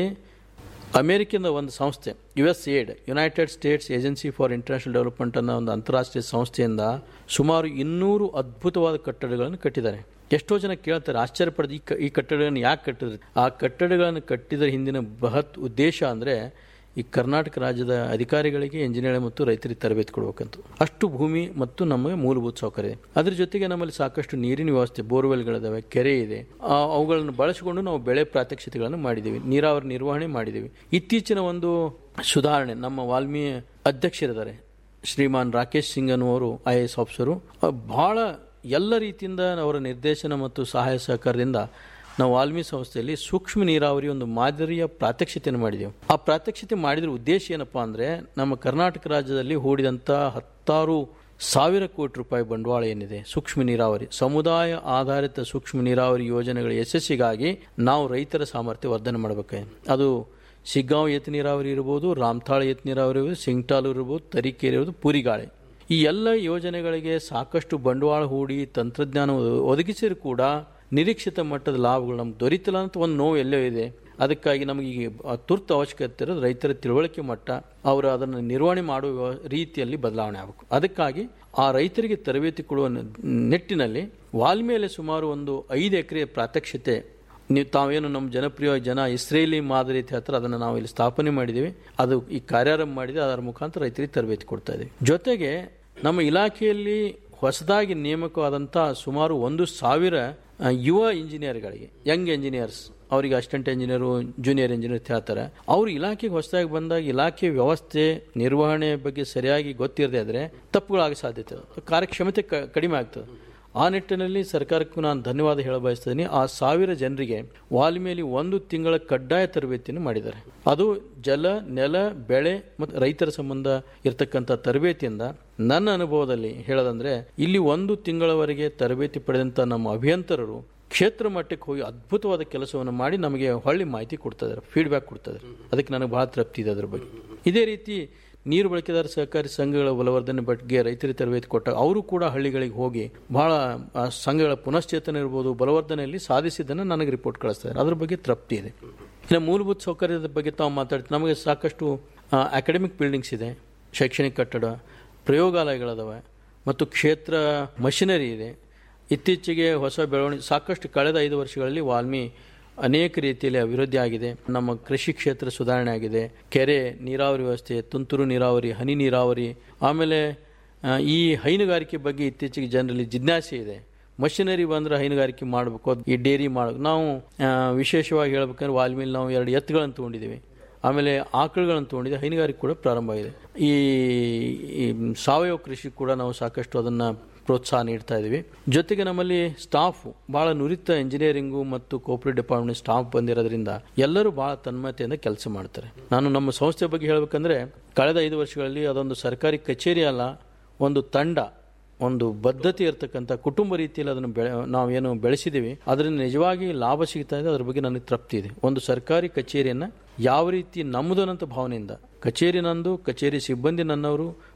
ಅಮೆರಿಕದ ಒಂದು ಸಂಸ್ಥೆ U S aid united states agency for international development ಅನ್ನೋ ಒಂದು ಅಂತಾರಾಷ್ಟ್ರೀಯ ಸಂಸ್ಥೆಯಿಂದ ಸುಮಾರು ಇನ್ನೂರು ಅದ್ಭುತವಾದ ಕಟ್ಟಡಗಳನ್ನು ಕಟ್ಟಿದ್ದಾರೆ ಎಷ್ಟೋ ಜನ ಕೇಳ್ತಾರೆ ಆಶ್ಚರ್ಯ ಪಡೆದು ಈ ಕ- ಈ ಕಟ್ಟಡಗಳನ್ನು ಯಾಕೆ ಕಟ್ಟಿದ್ರು ಆ ಕಟ್ಟಡಗಳನ್ನು ಕಟ್ಟಿದ ಹಿಂದಿನ ಬೃಹತ್ ಉದ್ದೇಶ ಅಂದರೆ ಈ ಕರ್ನಾಟಕ ರಾಜ್ಯದ ಅಧಿಕಾರಿಗಳಿಗೆ ಇಂಜಿನಿಯರ್ ಮತ್ತು ರೈತರಿಗೆ ತರಬೇತಿ ಕೊಡಬೇಕಂತ ಅಷ್ಟು ಭೂಮಿ ಮತ್ತು ನಮಗೆ ಮೂಲಭೂತ ಸೌಕರ್ಯ ಇದೆ ಅದ್ರ ಜೊತೆಗೆ ನಮ್ಮಲ್ಲಿ ಸಾಕಷ್ಟು ನೀರಿನ ವ್ಯವಸ್ಥೆ ಬೋರ್ವೆಲ್ಗಳಿದಾವೆ ಕೆರೆ ಇದೆ ಆ, ಅವುಗಳನ್ನು ಬಳಸಿಕೊಂಡು ನಾವು ಬೆಳೆ ಪ್ರಾತ್ಯಕ್ಷಿತೆಗಳನ್ನು ಮಾಡಿದ್ದೀವಿ ನೀರಾವರಿ ನಿರ್ವಹಣೆ ಮಾಡಿದ್ದೀವಿ ಇತ್ತೀಚಿನ ಒಂದು ಸುಧಾರಣೆ ನಮ್ಮ ವಾಲ್ಮಿ ಅಧ್ಯಕ್ಷರಿದ್ದಾರೆ ಶ್ರೀಮಾನ್ ರಾಕೇಶ್ ಸಿಂಗ್ ಅನ್ನುವರು ಐ ಎ ಎಸ್ ಆಫೀಸರು ಅ, ಬಹಳ ಎಲ್ಲ ರೀತಿಯಿಂದ ಅವರ ನಿರ್ದೇಶನ ಮತ್ತು ಸಹಾಯ ಸಹಕಾರದಿಂದ ನಾವು ವಾಲ್ಮಿ ಸಂಸ್ಥೆಯಲ್ಲಿ ಸೂಕ್ಷ್ಮ ನೀರಾವರಿ ಒಂದು ಮಾದರಿಯ ಪ್ರಾತ್ಯಕ್ಷಿತೆಯನ್ನು ಮಾಡಿದೆವು ಆ ಪ್ರಾತ್ಯಕ್ಷಿತೆ ಮಾಡಿದ್ರ ಉದ್ದೇಶ ಏನಪ್ಪಾ ಅಂದ್ರೆ ನಮ್ಮ ಕರ್ನಾಟಕ ರಾಜ್ಯದಲ್ಲಿ ಹೂಡಿದಂಥ ಹತ್ತಾರು ಸಾವಿರ ಕೋಟಿ ರೂಪಾಯಿ ಬಂಡವಾಳ ಏನಿದೆ ಸೂಕ್ಷ್ಮ ನೀರಾವರಿ ಸಮುದಾಯ ಆಧಾರಿತ ಸೂಕ್ಷ್ಮ ನೀರಾವರಿ ಯೋಜನೆಗಳ ಯಶಸ್ಸಿಗಾಗಿ ನಾವು ರೈತರ ಸಾಮರ್ಥ್ಯ ವರ್ಧನೆ ಮಾಡಬೇಕಾಗಿದೆ ಅದು ಶಿಗ್ಗಾಂವ್ ಏತ ನೀರಾವರಿ ಇರ್ಬೋದು ರಾಮತಾಳ ಏತ ನೀರಾವರಿ ಇರ್ಬೋದು ಸಿಂಗ್ಟಾಲ್ ಇರ್ಬೋದು ತರೀಕೆರೆ ಇರ್ಬೋದು ಪೂರಿಗಾಳೆ ಈ ಎಲ್ಲ ಯೋಜನೆಗಳಿಗೆ ಸಾಕಷ್ಟು ಬಂಡವಾಳ ಹೂಡಿ ತಂತ್ರಜ್ಞಾನ ಒದ- ಒದಗಿಸಿದ್ರು ಕೂಡ ನಿರೀಕ್ಷಿತ ಮಟ್ಟದ ಲಾಭಗಳು ನಮ್ಗೆ ದೊರೀತಿಲ್ಲ ಅಂತ ಒಂದು ನೋವು ಎಲ್ಲೋ ಇದೆ ಅದಕ್ಕಾಗಿ ನಮಗೆ ಈಗ ಆ ತುರ್ತು ಅವಶ್ಯಕತೆ ಇರೋದು ರೈತರ ತಿಳುವಳಿಕೆ ಮಟ್ಟ ಅವರು ಅದನ್ನು ನಿರ್ವಹಣೆ ಮಾಡುವ ವ್ಯವ- ರೀತಿಯಲ್ಲಿ ಬದಲಾವಣೆ ಆಗಬೇಕು ಅದಕ್ಕಾಗಿ ಆ ರೈತರಿಗೆ ತರಬೇತಿ ಕೊಡುವ ನ- ನಿಟ್ಟಿನಲ್ಲಿ ವಾಲ್ಮಿಯಲ್ಲಿ ಸುಮಾರು ಒಂದು ಐದು ಎಕರೆ ಪ್ರಾತ್ಯಕ್ಷಿತೆ ನೀವು ತಾವೇನು ನಮ್ಮ ಜನಪ್ರಿಯ ಜನ ಇಸ್ರೇಲಿ ಮಾದರಿ ಹತ್ರ ಅದನ್ನು ನಾವು ಇಲ್ಲಿ ಸ್ಥಾಪನೆ ಮಾಡಿದ್ದೀವಿ ಅದು ಈ ಕಾರ್ಯಾರಂಭ ಮಾಡಿದೆ ಅದರ ಮುಖಾಂತರ ರೈತರಿಗೆ ತರಬೇತಿ ಕೊಡ್ತಾ ಇದ್ದೀವಿ ಜೊತೆಗೆ ನಮ್ಮ ಇಲಾಖೆಯಲ್ಲಿ ಹೊಸದಾಗಿ ನೇಮಕವಾದಂಥ ಸುಮಾರು ಒಂದು ಸಾವಿರ ಆ, ಯುವ ಇಂಜಿನಿಯರ್ಗಳಿಗೆ ಯಂಗ್ ಇಂಜಿನಿಯರ್ಸ್ ಅವರಿಗೆ ಅಸಿಸ್ಟೆಂಟ್ ಇಂಜಿನಿಯರು ಜೂನಿಯರ್ ಇಂಜಿನಿಯರ್ ಅಂತ ಹೇಳ್ತಾರೆ ಅವರು ಇಲಾಖೆಗೆ ಹೊಸದಾಗಿ ಬಂದಾಗ ಇಲಾಖೆ ವ್ಯವಸ್ಥೆ ನಿರ್ವಹಣೆ ಬಗ್ಗೆ ಸರಿಯಾಗಿ ಗೊತ್ತಿರದೇ ಇದ್ರೆ ತಪ್ಪುಗಳಾಗ ಸಾಧ್ಯತೆ ಇದೆ. ಕಾರ್ಯಕ್ಷಮತೆ ಕ- ಕಡಿಮೆ ಆಗ್ತದೆ ಆ ನಿಟ್ಟಿನಲ್ಲಿ ಸರ್ಕಾರಕ್ಕೂ ನಾನು ಧನ್ಯವಾದ ಹೇಳ ಬಯಸ್ತೀನಿ ಆ ಸಾವಿರ ಜನರಿಗೆ ವಾಲ್ಮಿಯಲ್ಲಿ ಒಂದು ತಿಂಗಳ ಕಡ್ಡಾಯ ತರಬೇತಿಯನ್ನು ಮಾಡಿದ್ದಾರೆ ಅದು ಜಲ ನೆಲ ಬೆಳೆ ಮತ್ತು ರೈತರ ಸಂಬಂಧ ಇರತಕ್ಕಂಥ ತರಬೇತಿಯಿಂದ ನನ್ನ ಅನುಭವದಲ್ಲಿ ಹೇಳೋದಂದ್ರೆ ಇಲ್ಲಿ ಒಂದು ತಿಂಗಳವರೆಗೆ ತರಬೇತಿ ಪಡೆದಂಥ ನಮ್ಮ ಅಭಿಯಂತರರು ಕ್ಷೇತ್ರ ಮಟ್ಟಕ್ಕೆ ಹೋಗಿ ಅದ್ಭುತವಾದ ಕೆಲಸವನ್ನು ಮಾಡಿ ನಮಗೆ ಹೊಳ್ಳಿ ಮಾಹಿತಿ ಕೊಡ್ತಾ ಇದ್ದಾರೆ ಫೀಡ್ಬ್ಯಾಕ್ ಕೊಡ್ತಾ ಇದ್ದಾರೆ ಅದಕ್ಕೆ ನನಗೆ ಬಹಳ ತೃಪ್ತಿ ಇದೆ ಅದ್ರ ಬಗ್ಗೆ ಇದೇ ರೀತಿ ನೀರು ಬಳಕೆದಾರ ಸಹಕಾರಿ ಸಂಘಗಳ ಬಲವರ್ಧನೆ ಬಗ್ಗೆ ರೈತರಿಗೆ ತರಬೇತಿ ಕೊಟ್ಟಾಗ ಅವರು ಕೂಡ ಹಳ್ಳಿಗಳಿಗೆ ಹೋಗಿ ಬಹಳ ಆ ಸಂಘಗಳ ಪುನಶ್ಚೇತನ ಇರ್ಬೋದು ಬಲವರ್ಧನೆಯಲ್ಲಿ ಸಾಧಿಸಿದ್ದನ್ನು ನನಗೆ ರಿಪೋರ್ಟ್ ಕಳಿಸ್ತಾರೆ ಅದ್ರ ಬಗ್ಗೆ ತೃಪ್ತಿ ಇದೆ ಇನ್ನು ಮೂಲಭೂತ ಸೌಕರ್ಯದ ಬಗ್ಗೆ ತಾವು ಮಾತಾಡ್ತೀವಿ ನಮಗೆ ಸಾಕಷ್ಟು ಅಕಾಡೆಮಿಕ್ ಬಿಲ್ಡಿಂಗ್ಸ್ ಇದೆ ಶೈಕ್ಷಣಿಕ ಕಟ್ಟಡ ಪ್ರಯೋಗಾಲಯಗಳದಾವೆ ಮತ್ತು ಕ್ಷೇತ್ರ ಮಷಿನರಿ ಇದೆ ಇತ್ತೀಚೆಗೆ ಹೊಸ ಬೆಳವಣಿಗೆ ಸಾಕಷ್ಟು ಕಳೆದ ಐದು ವರ್ಷಗಳಲ್ಲಿ ವಾಲ್ಮಿ ಅನೇಕ ರೀತಿಯಲ್ಲಿ ಅಭಿವೃದ್ಧಿ ಆಗಿದೆ ನಮ್ಮ ಕೃಷಿ ಕ್ಷೇತ್ರ ಸುಧಾರಣೆ ಆಗಿದೆ ಕೆರೆ ನೀರಾವರಿ ವ್ಯವಸ್ಥೆ ತುಂತುರು ನೀರಾವರಿ ಹನಿ ನೀರಾವರಿ ಆಮೇಲೆ ಆ, ಈ ಹೈನುಗಾರಿಕೆ ಬಗ್ಗೆ ಇತ್ತೀಚೆಗೆ ಜನರಲ್ಲಿ ಜಿಜ್ಞಾಸೆ ಇದೆ ಮಷಿನರಿ ಬಂದ್ರೆ ಹೈನುಗಾರಿಕೆ ಮಾಡಬೇಕು ಈ ಡೇರಿ ಮಾಡಬೇಕು ನಾವು ಆ, ವಿಶೇಷವಾಗಿ ಹೇಳ್ಬೇಕಂದ್ರೆ ವಾಲ್ಮೀಲಿ ನಾವು ಎರಡು ಎತ್ತುಗಳನ್ನು ತೊಗೊಂಡಿದ್ದೀವಿ ಆಮೇಲೆ ಆಕಳುಗಳನ್ನು ತೊಗೊಂಡಿದ್ದೀವಿ ಹೈನುಗಾರಿಕೆ ಕೂಡ ಪ್ರಾರಂಭ ಆಗಿದೆ ಈ ಈ ಸಾವಯವ ಕೃಷಿ ಕೂಡ ನಾವು ಸಾಕಷ್ಟು ಅದನ್ನು ಪ್ರೋತ್ಸಾಹ ನೀಡ್ತಾ ಇದ್ದೀವಿ ಜೊತೆಗೆ ನಮ್ಮಲ್ಲಿ ಸ್ಟಾಫ್ ಬಹಳ ನುರಿತ ಇಂಜಿನಿಯರಿಂಗು ಮತ್ತು ಕೋಪರೇಟ್ ಡಿಪಾರ್ಟ್ಮೆಂಟ್ ಸ್ಟಾಫ್ ಬಂದಿರೋದ್ರಿಂದ ಎಲ್ಲರೂ ಬಹಳ ತನ್ಮಯತೆಯಿಂದ ಕೆಲಸ ಮಾಡ್ತಾರೆ ನಾನು ನಮ್ಮ ಸಂಸ್ಥೆ ಬಗ್ಗೆ ಹೇಳಬೇಕಂದ್ರೆ ಕಳೆದ ಐದು ವರ್ಷಗಳಲ್ಲಿ ಅದೊಂದು ಸರ್ಕಾರಿ ಕಚೇರಿ ಅಲ್ಲ ಒಂದು ತಂಡ ಒಂದು ಬದ್ಧತೆ ಇರತಕ್ಕಂಥ ಕುಟುಂಬ ರೀತಿಯಲ್ಲಿ ಅದನ್ನು ಬೆಳೆ ನಾವೇನು ಬೆಳೆಸಿದ್ದೀವಿ ಅದರಿಂದ ನಿಜವಾಗಿ ಲಾಭ ಸಿಗ್ತಾ ಇದೆ ಅದ್ರ ಬಗ್ಗೆ ನನಗೆ ತೃಪ್ತಿ ಇದೆ ಒಂದು ಸರ್ಕಾರಿ ಕಚೇರಿಯನ್ನು ಯಾವ ರೀತಿ ನಮ್ಮದನ್ನಂಥ ಭಾವನೆಯಿಂದ ಕಚೇರಿ ನಂದು ಕಚೇರಿ ಸಿಬ್ಬಂದಿ ನನ್ನವರು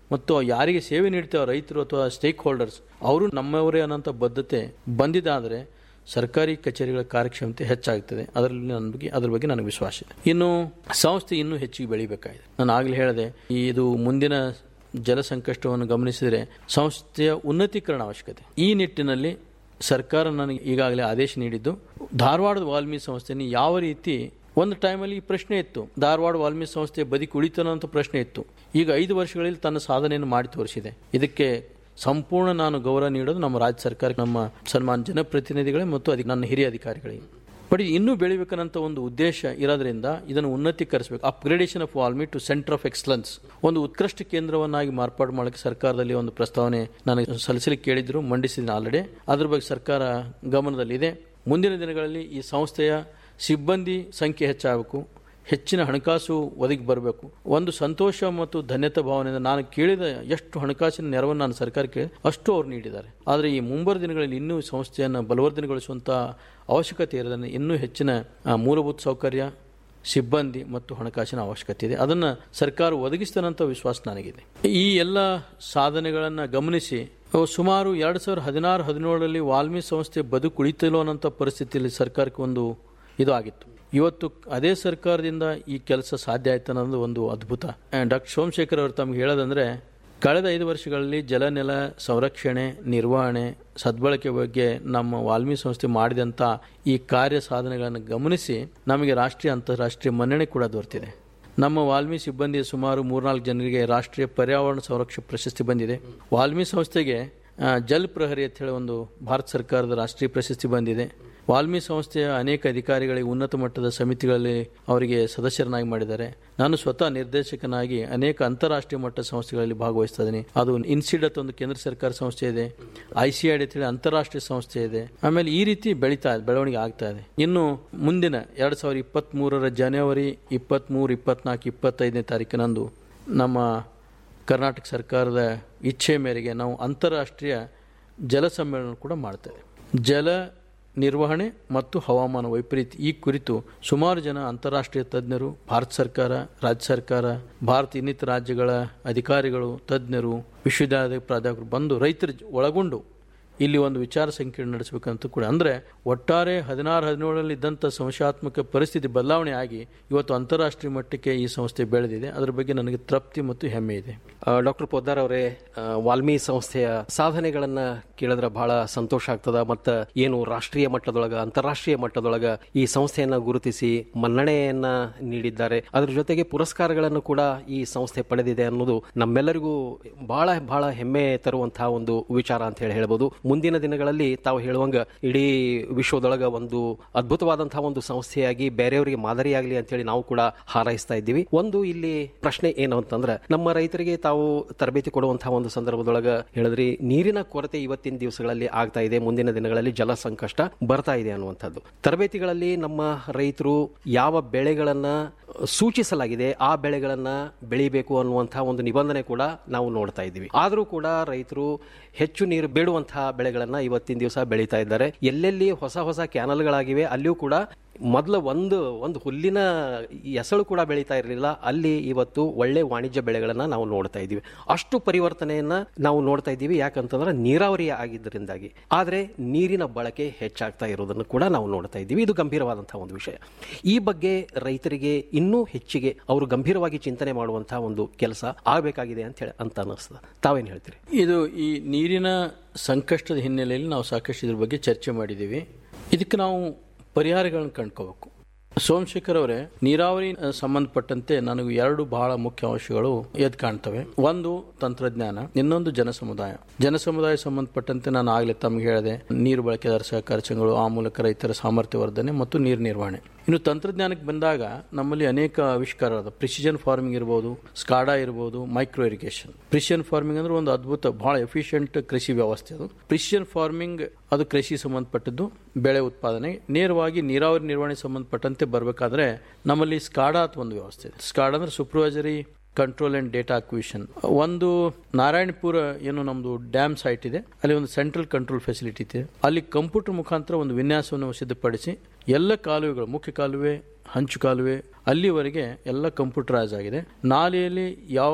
ಮತ್ತು ಯಾರಿಗೆ ಸೇವೆ ನೀಡ್ತೇವೆ ರೈತರು ಅಥವಾ ಸ್ಟೇಕ್ ಹೋಲ್ಡರ್ಸ್ ಅವರು ನಮ್ಮವರೇ ಅನ್ನೋಂಥ ಬದ್ಧತೆ ಬಂದಿದ್ದಾದರೆ ಸರ್ಕಾರಿ ಕಚೇರಿಗಳ ಕಾರ್ಯಕ್ಷಮತೆ ಹೆಚ್ಚಾಗ್ತದೆ ಅದರಲ್ಲಿ ನನ್ನ ಬಗ್ಗೆ ಅದ್ರ ಬಗ್ಗೆ ನನಗೆ ವಿಶ್ವಾಸ ಇದೆ ಇನ್ನು ಸಂಸ್ಥೆ ಇನ್ನೂ ಹೆಚ್ಚಿಗೆ ಬೆಳಿಬೇಕಾಗಿದೆ ನಾನು ಆಗಲೇ ಹೇಳಿದೆ ಈ ಇದು ಮುಂದಿನ ಜಲ ಸಂಕಷ್ಟವನ್ನು ಗಮನಿಸಿದರೆ ಸಂಸ್ಥೆಯ ಉನ್ನತೀಕರಣ ಅವಶ್ಯಕತೆ ಈ ನಿಟ್ಟಿನಲ್ಲಿ ಸರ್ಕಾರ ನನಗೆ ಈಗಾಗಲೇ ಆದೇಶ ನೀಡಿದ್ದು ಧಾರವಾಡದ ವಾಲ್ಮೀಕಿ ಸಂಸ್ಥೆಯನ್ನು ಯಾವ ರೀತಿ ಒಂದು ಟೈಮಲ್ಲಿ ಈ ಪ್ರಶ್ನೆ ಇತ್ತು ಧಾರವಾಡ ವಾಲ್ಮೀಕಿ ಸಂಸ್ಥೆ ಬದುಕಿ ಉಳಿತಾನ ಅಂತ ಪ್ರಶ್ನೆ ಇತ್ತು ಈಗ ಐದು ವರ್ಷಗಳಲ್ಲಿ ತನ್ನ ಸಾಧನೆಯನ್ನು ಮಾಡಿ ತೋರಿಸಿದೆ ಇದಕ್ಕೆ ಸಂಪೂರ್ಣ ನಾನು ಗೌರವ ನೀಡೋದು ನಮ್ಮ ರಾಜ್ಯ ಸರ್ಕಾರ ನಮ್ಮ ಸನ್ಮಾನ ಜನಪ್ರತಿನಿಧಿಗಳೇ ಮತ್ತು ಅದಕ್ಕೆ ನನ್ನ ಹಿರಿಯ ಅಧಿಕಾರಿಗಳಿಗೆ ಬಟ್ ಇದು ಇನ್ನೂ ಬೆಳಿಬೇಕನ್ನಂತ ಒಂದು ಉದ್ದೇಶ ಇರೋದ್ರಿಂದ ಇದನ್ನು ಉನ್ನತೀಕರಿಸಬೇಕು upgradation of WALMI to centre of excellence ಒಂದು ಉತ್ಕೃಷ್ಟ ಕೇಂದ್ರವನ್ನಾಗಿ ಮಾರ್ಪಾಡು ಮಾಡೋಕ್ಕೆ ಸರ್ಕಾರದಲ್ಲಿ ಒಂದು ಪ್ರಸ್ತಾವನೆ ನನಗೆ ಸಲ್ಲಿಸಲಿಕ್ಕೆ ಕೇಳಿದ್ರು ಮಂಡಿಸಿದ್ದೀನಿ ಆಲ್ರೆಡಿ ಅದ್ರ ಬಗ್ಗೆ ಸರ್ಕಾರ ಗಮನದಲ್ಲಿದೆ ಮುಂದಿನ ದಿನಗಳಲ್ಲಿ ಈ ಸಂಸ್ಥೆಯ ಸಿಬ್ಬಂದಿ ಸಂಖ್ಯೆ ಹೆಚ್ಚಾಗಬೇಕು ಹೆಚ್ಚಿನ ಹಣಕಾಸು ಒದಗಿ ಬರಬೇಕು ಒಂದು ಸಂತೋಷ ಮತ್ತು ಧನ್ಯತಾ ಭಾವನೆಯಿಂದ ನಾನು ಕೇಳಿದ ಎಷ್ಟು ಹಣಕಾಸಿನ ನೆರವನ್ನು ನಾನು ಸರ್ಕಾರಕ್ಕೆ ಅಷ್ಟು ಅವರು ನೀಡಿದ್ದಾರೆ ಆದರೆ ಈ ಮುಂಬರುವ ದಿನಗಳಲ್ಲಿ ಇನ್ನೂ ಸಂಸ್ಥೆಯನ್ನು ಬಲವರ್ಧನೆಗೊಳಿಸುವಂಥ ಅವಶ್ಯಕತೆ ಇರೋದನ್ನು ಇನ್ನೂ ಹೆಚ್ಚಿನ ಆ, ಮೂಲಭೂತ ಸೌಕರ್ಯ ಸಿಬ್ಬಂದಿ ಮತ್ತು ಹಣಕಾಸಿನ ಅವಶ್ಯಕತೆ ಇದೆ ಅದನ್ನು ಸರ್ಕಾರ ಒದಗಿಸ್ತಾನಂತ ವಿಶ್ವಾಸ ನನಗಿದೆ ಈ ಎಲ್ಲ ಸಾಧನೆಗಳನ್ನು ಗಮನಿಸಿ ಅವು ಸುಮಾರು ಎರಡು ಸಾವಿರದ ಹದಿನಾರು ಹದಿನೇಳರಲ್ಲಿ ವಾಲ್ಮೀಕಿ ಸಂಸ್ಥೆ ಬದುಕುಳಿತಿಲ್ಲೋ ಅನ್ನೋಂಥ ಪರಿಸ್ಥಿತಿಯಲ್ಲಿ ಸರ್ಕಾರಕ್ಕೆ ಒಂದು ಇದು ಆಗಿತ್ತು ಇವತ್ತು ಅದೇ ಸರ್ಕಾರದಿಂದ ಈ ಕೆಲಸ ಸಾಧ್ಯ ಆಯ್ತು ಅನ್ನೋದು ಒಂದು ಅದ್ಭುತ ಡಾಕ್ಟರ್ ಸೋಮಶೇಖರ್ ಅವರು ತಮ್ಗೆ ಹೇಳೋದಂದ್ರೆ ಕಳೆದ ಐದು ವರ್ಷಗಳಲ್ಲಿ ಜಲನೆಲ ಸಂರಕ್ಷಣೆ ನಿರ್ವಹಣೆ ಸದ್ಬಳಕೆ ಬಗ್ಗೆ ನಮ್ಮ ವಾಲ್ಮೀಕಿ ಸಂಸ್ಥೆ ಮಾಡಿದಂಥ ಈ ಕಾರ್ಯ ಸಾಧನೆಗಳನ್ನು ಗಮನಿಸಿ ನಮಗೆ ರಾಷ್ಟ್ರೀಯ ಅಂತಾರಾಷ್ಟ್ರೀಯ ಮನ್ನಣೆ ಕೂಡ ದೊರೆತಿದೆ ನಮ್ಮ ವಾಲ್ಮೀಕಿ ಸಿಬ್ಬಂದಿಯ ಸುಮಾರು ಮೂರ್ನಾಲ್ಕು ಜನರಿಗೆ ರಾಷ್ಟ್ರೀಯ ಪರ್ಯಾವರಣ ಸಂರಕ್ಷಣೆ ಪ್ರಶಸ್ತಿ ಬಂದಿದೆ ವಾಲ್ಮೀಕಿ ಸಂಸ್ಥೆಗೆ ಆ, ಜಲ್ ಪ್ರಹರಿ ಅಂತ ಹೇಳಿ ಒಂದು ಭಾರತ ಸರ್ಕಾರದ ರಾಷ್ಟ್ರೀಯ ಪ್ರಶಸ್ತಿ ಬಂದಿದೆ ವಾಲ್ಮೀಕಿ ಸಂಸ್ಥೆಯ ಅನೇಕ ಅಧಿಕಾರಿಗಳಿಗೆ ಉನ್ನತ ಮಟ್ಟದ ಸಮಿತಿಗಳಲ್ಲಿ ಅವರಿಗೆ ಸದಸ್ಯರನ್ನಾಗಿ ಮಾಡಿದ್ದಾರೆ ನಾನು ಸ್ವತಃ ನಿರ್ದೇಶಕನಾಗಿ ಅನೇಕ ಅಂತಾರಾಷ್ಟ್ರೀಯ ಮಟ್ಟದ ಸಂಸ್ಥೆಗಳಲ್ಲಿ ಭಾಗವಹಿಸ್ತಾ ಇದ್ದೀನಿ ಅದು ಇನ್ಸಿಡತ್ ಒಂದು ಕೇಂದ್ರ ಸರ್ಕಾರ ಸಂಸ್ಥೆ ಇದೆ ಐ ಸಿ ಐ ಡಿ ಅಂತೇಳಿ ಅಂತಾರಾಷ್ಟ್ರೀಯ ಸಂಸ್ಥೆ ಇದೆ ಆಮೇಲೆ ಈ ರೀತಿ ಬೆಳೀತಾ ಇದೆ ಬೆಳವಣಿಗೆ ಆಗ್ತಾ ಇದೆ ಇನ್ನು ಮುಂದಿನ ಎರಡು ಸಾವಿರದ ಇಪ್ಪತ್ತ್ ಮೂರರ ಜನವರಿ ಇಪ್ಪತ್ತ್ಮೂರು ಇಪ್ಪತ್ನಾಲ್ಕು ಇಪ್ಪತ್ತೈದನೇ ತಾರೀಕಿನಂದು ನಮ್ಮ ಕರ್ನಾಟಕ ಸರ್ಕಾರದ ಇಚ್ಛೆ ಮೇರೆಗೆ ನಾವು ಅಂತಾರಾಷ್ಟ್ರೀಯ ಜಲ ಸಮ್ಮೇಳನ ಕೂಡ ಮಾಡ್ತೇವೆ ಜಲ ನಿರ್ವಹಣೆ ಮತ್ತು ಹವಾಮಾನ ವೈಪರೀತ್ಯ ಈ ಕುರಿತು ಸುಮಾರು ಜನ ಅಂತಾರಾಷ್ಟ್ರೀಯ ತಜ್ಞರು ಭಾರತ ಸರ್ಕಾರ ರಾಜ್ಯ ಸರ್ಕಾರ ಭಾರತ ಇನ್ನಿತರ ರಾಜ್ಯಗಳ ಅಧಿಕಾರಿಗಳು ತಜ್ಞರು ವಿಶ್ವವಿದ್ಯಾಲಯದ ಪ್ರಾಧ್ಯಾಪಕರು ಬಂದು ರೈತರ ಜ- ಒಳಗೊಂಡು ಇಲ್ಲಿ ಒಂದು ವಿಚಾರ ಸಂಕಿರಣ ನಡೆಸಬೇಕಂತ ಕೂಡ ಅಂದರೆ ಒಟ್ಟಾರೆ ಹದಿನಾರು ಹದಿನೇಳರಲ್ಲಿ ಇದ್ದಂಥ ಸಂಶಯಾತ್ಮಕ ಪರಿಸ್ಥಿತಿ ಬದಲಾವಣೆ ಆಗಿ ಇವತ್ತು ಅಂತಾರಾಷ್ಟ್ರೀಯ ಮಟ್ಟಕ್ಕೆ ಈ ಸಂಸ್ಥೆ ಬೆಳೆದಿದೆ ಅದರ ಬಗ್ಗೆ ನನಗೆ ತೃಪ್ತಿ ಮತ್ತು ಹೆಮ್ಮೆ ಇದೆ ಡಾಕ್ಟರ್ ಪೊದ್ದಾರ್ ಅವರೇ ಆ, ವಾಲ್ಮೀಕಿ ಸಂಸ್ಥೆಯ ಸಾಧನೆಗಳನ್ನ ಕೇಳಿದ್ರೆ ಬಹಳ ಸಂತೋಷ ಆಗ್ತದ ಮತ್ತ ಏನು ರಾಷ್ಟ್ರೀಯ ಮಟ್ಟದೊಳಗ ಅಂತಾರಾಷ್ಟ್ರೀಯ ಮಟ್ಟದೊಳಗ ಈ ಸಂಸ್ಥೆಯನ್ನ ಗುರುತಿಸಿ ಮನ್ನಣೆಯನ್ನ ನೀಡಿದ್ದಾರೆ ಅದ್ರ ಜೊತೆಗೆ ಪುರಸ್ಕಾರಗಳನ್ನು ಕೂಡ ಈ ಸಂಸ್ಥೆ ಪಡೆದಿದೆ ಅನ್ನೋದು ನಮ್ಮೆಲ್ಲರಿಗೂ ಬಹಳ ಬಹಳ ಹೆಮ್ಮೆ ತರುವಂತಹ ಒಂದು ವಿಚಾರ ಅಂತ ಹೇಳಿ ಹೇಳ್ಬೋದು ಮುಂದಿನ ದಿನಗಳಲ್ಲಿ ತಾವು ಹೇಳುವಂಗ ಇಡೀ ವಿಶ್ವದೊಳಗ ಒಂದು ಅದ್ಭುತವಾದಂತಹ ಒಂದು ಸಂಸ್ಥೆಯಾಗಿ ಬೇರೆಯವರಿಗೆ ಮಾದರಿಯಾಗಲಿ ಅಂತ ಹೇಳಿ ನಾವು ಕೂಡ ಹಾರೈಸ್ತಾ ಇದ್ದೀವಿ ಒಂದು ಇಲ್ಲಿ ಪ್ರಶ್ನೆ ಏನು ಅಂತಂದ್ರೆ ನಮ್ಮ ರೈತರಿಗೆ ತಾವು ತರಬೇತಿ ಕೊಡುವಂತಹ ಒಂದು ಸಂದರ್ಭದೊಳಗ ಹೇಳಿದ್ರಿ ನೀರಿನ ಕೊರತೆ ಇವತ್ತಿನ ದಿವಸಗಳಲ್ಲಿ ಆಗ್ತಾ ಇದೆ ಮುಂದಿನ ದಿನಗಳಲ್ಲಿ ಜಲ ಸಂಕಷ್ಟ ಬರ್ತಾ ಇದೆ ಅನ್ನುವಂಥದ್ದು ತರಬೇತಿಗಳಲ್ಲಿ ನಮ್ಮ ರೈತರು ಯಾವ ಬೆಳೆಗಳನ್ನ ಸೂಚಿಸಲಾಗಿದೆ ಆ ಬೆಳೆಗಳನ್ನ ಬೆಳಿಬೇಕು ಅನ್ನುವಂತಹ ಒಂದು ನಿಬಂಧನೆ ಕೂಡ ನಾವು ನೋಡ್ತಾ ಇದ್ದೀವಿ ಆದರೂ ಕೂಡ ರೈತರು ಹೆಚ್ಚು ನೀರು ಬೇಡುವಂತಹ ಬೆಳೆಗಳನ್ನ ಇವತ್ತಿನ ದಿವಸ ಬೆಳೀತಾ ಇದ್ದಾರೆ ಎಲ್ಲೆಲ್ಲಿ ಹೊಸ ಹೊಸ ಕ್ಯಾನಲ್ಗಳಾಗಿವೆ ಅಲ್ಲಿಯೂ ಕೂಡ ಮೊದಲು ಒಂದು ಒಂದು ಹುಲ್ಲಿನ ಎಸಳು ಕೂಡ ಬೆಳೀತಾ ಇರಲಿಲ್ಲ ಅಲ್ಲಿ ಇವತ್ತು ಒಳ್ಳೆ ವಾಣಿಜ್ಯ ಬೆಳೆಗಳನ್ನ ನಾವು ನೋಡ್ತಾ ಇದ್ದೀವಿ ಅಷ್ಟು ಪರಿವರ್ತನೆಯನ್ನ ನಾವು ನೋಡ್ತಾ ಇದ್ದೀವಿ ಯಾಕಂತಂದ್ರೆ ನೀರಾವರಿ ಆಗಿದ್ದರಿಂದಾಗಿ ಆದರೆ ನೀರಿನ ಬಳಕೆ ಹೆಚ್ಚಾಗ್ತಾ ಇರೋದನ್ನು ಕೂಡ ನಾವು ನೋಡ್ತಾ ಇದ್ದೀವಿ ಇದು ಗಂಭೀರವಾದಂತಹ ಒಂದು ವಿಷಯ ಈ ಬಗ್ಗೆ ರೈತರಿಗೆ ಇನ್ನೂ ಹೆಚ್ಚಿಗೆ ಅವರು ಗಂಭೀರವಾಗಿ ಚಿಂತನೆ ಮಾಡುವಂತಹ ಒಂದು ಕೆಲಸ ಆಗಬೇಕಾಗಿದೆ ಅಂತ ಹೇಳಿ ಅಂತ ಅನ್ನಿಸ್ತದೆ ತಾವೇನು ಹೇಳ್ತೀರಿ ಇದು ಈ ನೀರಿನ ಸಂಕಷ್ಟದ ಹಿನ್ನೆಲೆಯಲ್ಲಿ ನಾವು ಸಾಕಷ್ಟು ಇದ್ರ ಬಗ್ಗೆ ಚರ್ಚೆ ಮಾಡಿದ್ದೀವಿ ಇದಕ್ಕೆ ನಾವು ಪರಿಹಾರಗಳನ್ನು ಕಂಡ್ಕೋಬೇಕು ಸೋಮಶೇಖರ್ ಅವರೇ ನೀರಾವರಿ ಆ, ಸಂಬಂಧಪಟ್ಟಂತೆ ನನಗೆ ಎರಡು ಬಹಳ ಮುಖ್ಯ ಅಂಶಗಳು ಎದ್ದು ಕಾಣ್ತವೆ ಒಂದು ತಂತ್ರಜ್ಞಾನ ಇನ್ನೊಂದು ಜನಸಮುದಾಯ ಜನಸಮುದಾಯ ಸಂಬಂಧಪಟ್ಟಂತೆ ನಾನು ಆಗಲೇ ತಮಗೆ ಹೇಳಿದೆ ನೀರು ಬಳಕೆದಾರ ಸಹಕಾರ ಸಂಘಗಳು ಆ ಮೂಲಕ ರೈತರ ಸಾಮರ್ಥ್ಯ ವರ್ಧನೆ ಮತ್ತು ನೀರು ನಿರ್ವಹಣೆ ಇನ್ನು ತಂತ್ರಜ್ಞಾನಕ್ಕೆ ಬಂದಾಗ ನಮ್ಮಲ್ಲಿ ಅನೇಕ ಆವಿಷ್ಕಾರ ಅದ ಪ್ರಿಸಿಷನ್ ಫಾರ್ಮಿಂಗ್ ಇರ್ಬೋದು ಸ್ಕಾಡಾ ಇರ್ಬೋದು ಮೈಕ್ರೋ ಇರಿಗೇಷನ್ ಪ್ರಿಸಿಷನ್ ಫಾರ್ಮಿಂಗ್ ಅಂದ್ರೆ ಒಂದು ಅದ್ಭುತ ಬಹಳ ಎಫಿಷಿಯಂಟ್ ಕೃಷಿ ವ್ಯವಸ್ಥೆ ಅದು ಪ್ರಿಸಿಷನ್ ಫಾರ್ಮಿಂಗ್ ಅದು ಕೃಷಿ ಸಂಬಂಧಪಟ್ಟದ್ದು ಬೆಳೆ ಉತ್ಪಾದನೆ ನೇರವಾಗಿ ನೀರಾವರಿ ನಿರ್ವಹಣೆ ಸಂಬಂಧಪಟ್ಟಂತೆ ಬರಬೇಕಾದ್ರೆ ನಮ್ಮಲ್ಲಿ ಸ್ಕಾಡಾ ಅಂತ ಒಂದು ವ್ಯವಸ್ಥೆ ಇದೆ ಸ್ಕಾಡಾ ಅಂದ್ರೆ supervisory control and data acquisition ಒಂದು ನಾರಾಯಣಪುರ ಏನು ನಮ್ದು ಡ್ಯಾಮ್ ಸೈಟ್ ಇದೆ ಅಲ್ಲಿ ಒಂದು ಸೆಂಟ್ರಲ್ ಕಂಟ್ರೋಲ್ ಫೆಸಿಲಿಟಿ ಇದೆ ಅಲ್ಲಿ ಕಂಪ್ಯೂಟರ್ ಮುಖಾಂತರ ಒಂದು ವಿನ್ಯಾಸವನ್ನು ಸಿದ್ಧಪಡಿಸಿ ಎಲ್ಲ ಕಾಲುವೆಗಳು ಮುಖ್ಯ ಕಾಲುವೆ ಹಂಚು ಕಾಲುವೆ ಅಲ್ಲಿವರೆಗೆ ಎಲ್ಲ ಕಂಪ್ಯೂಟರೈಸ್ ಆಗಿದೆ ನಾಲೆಯಲ್ಲಿ ಯಾವ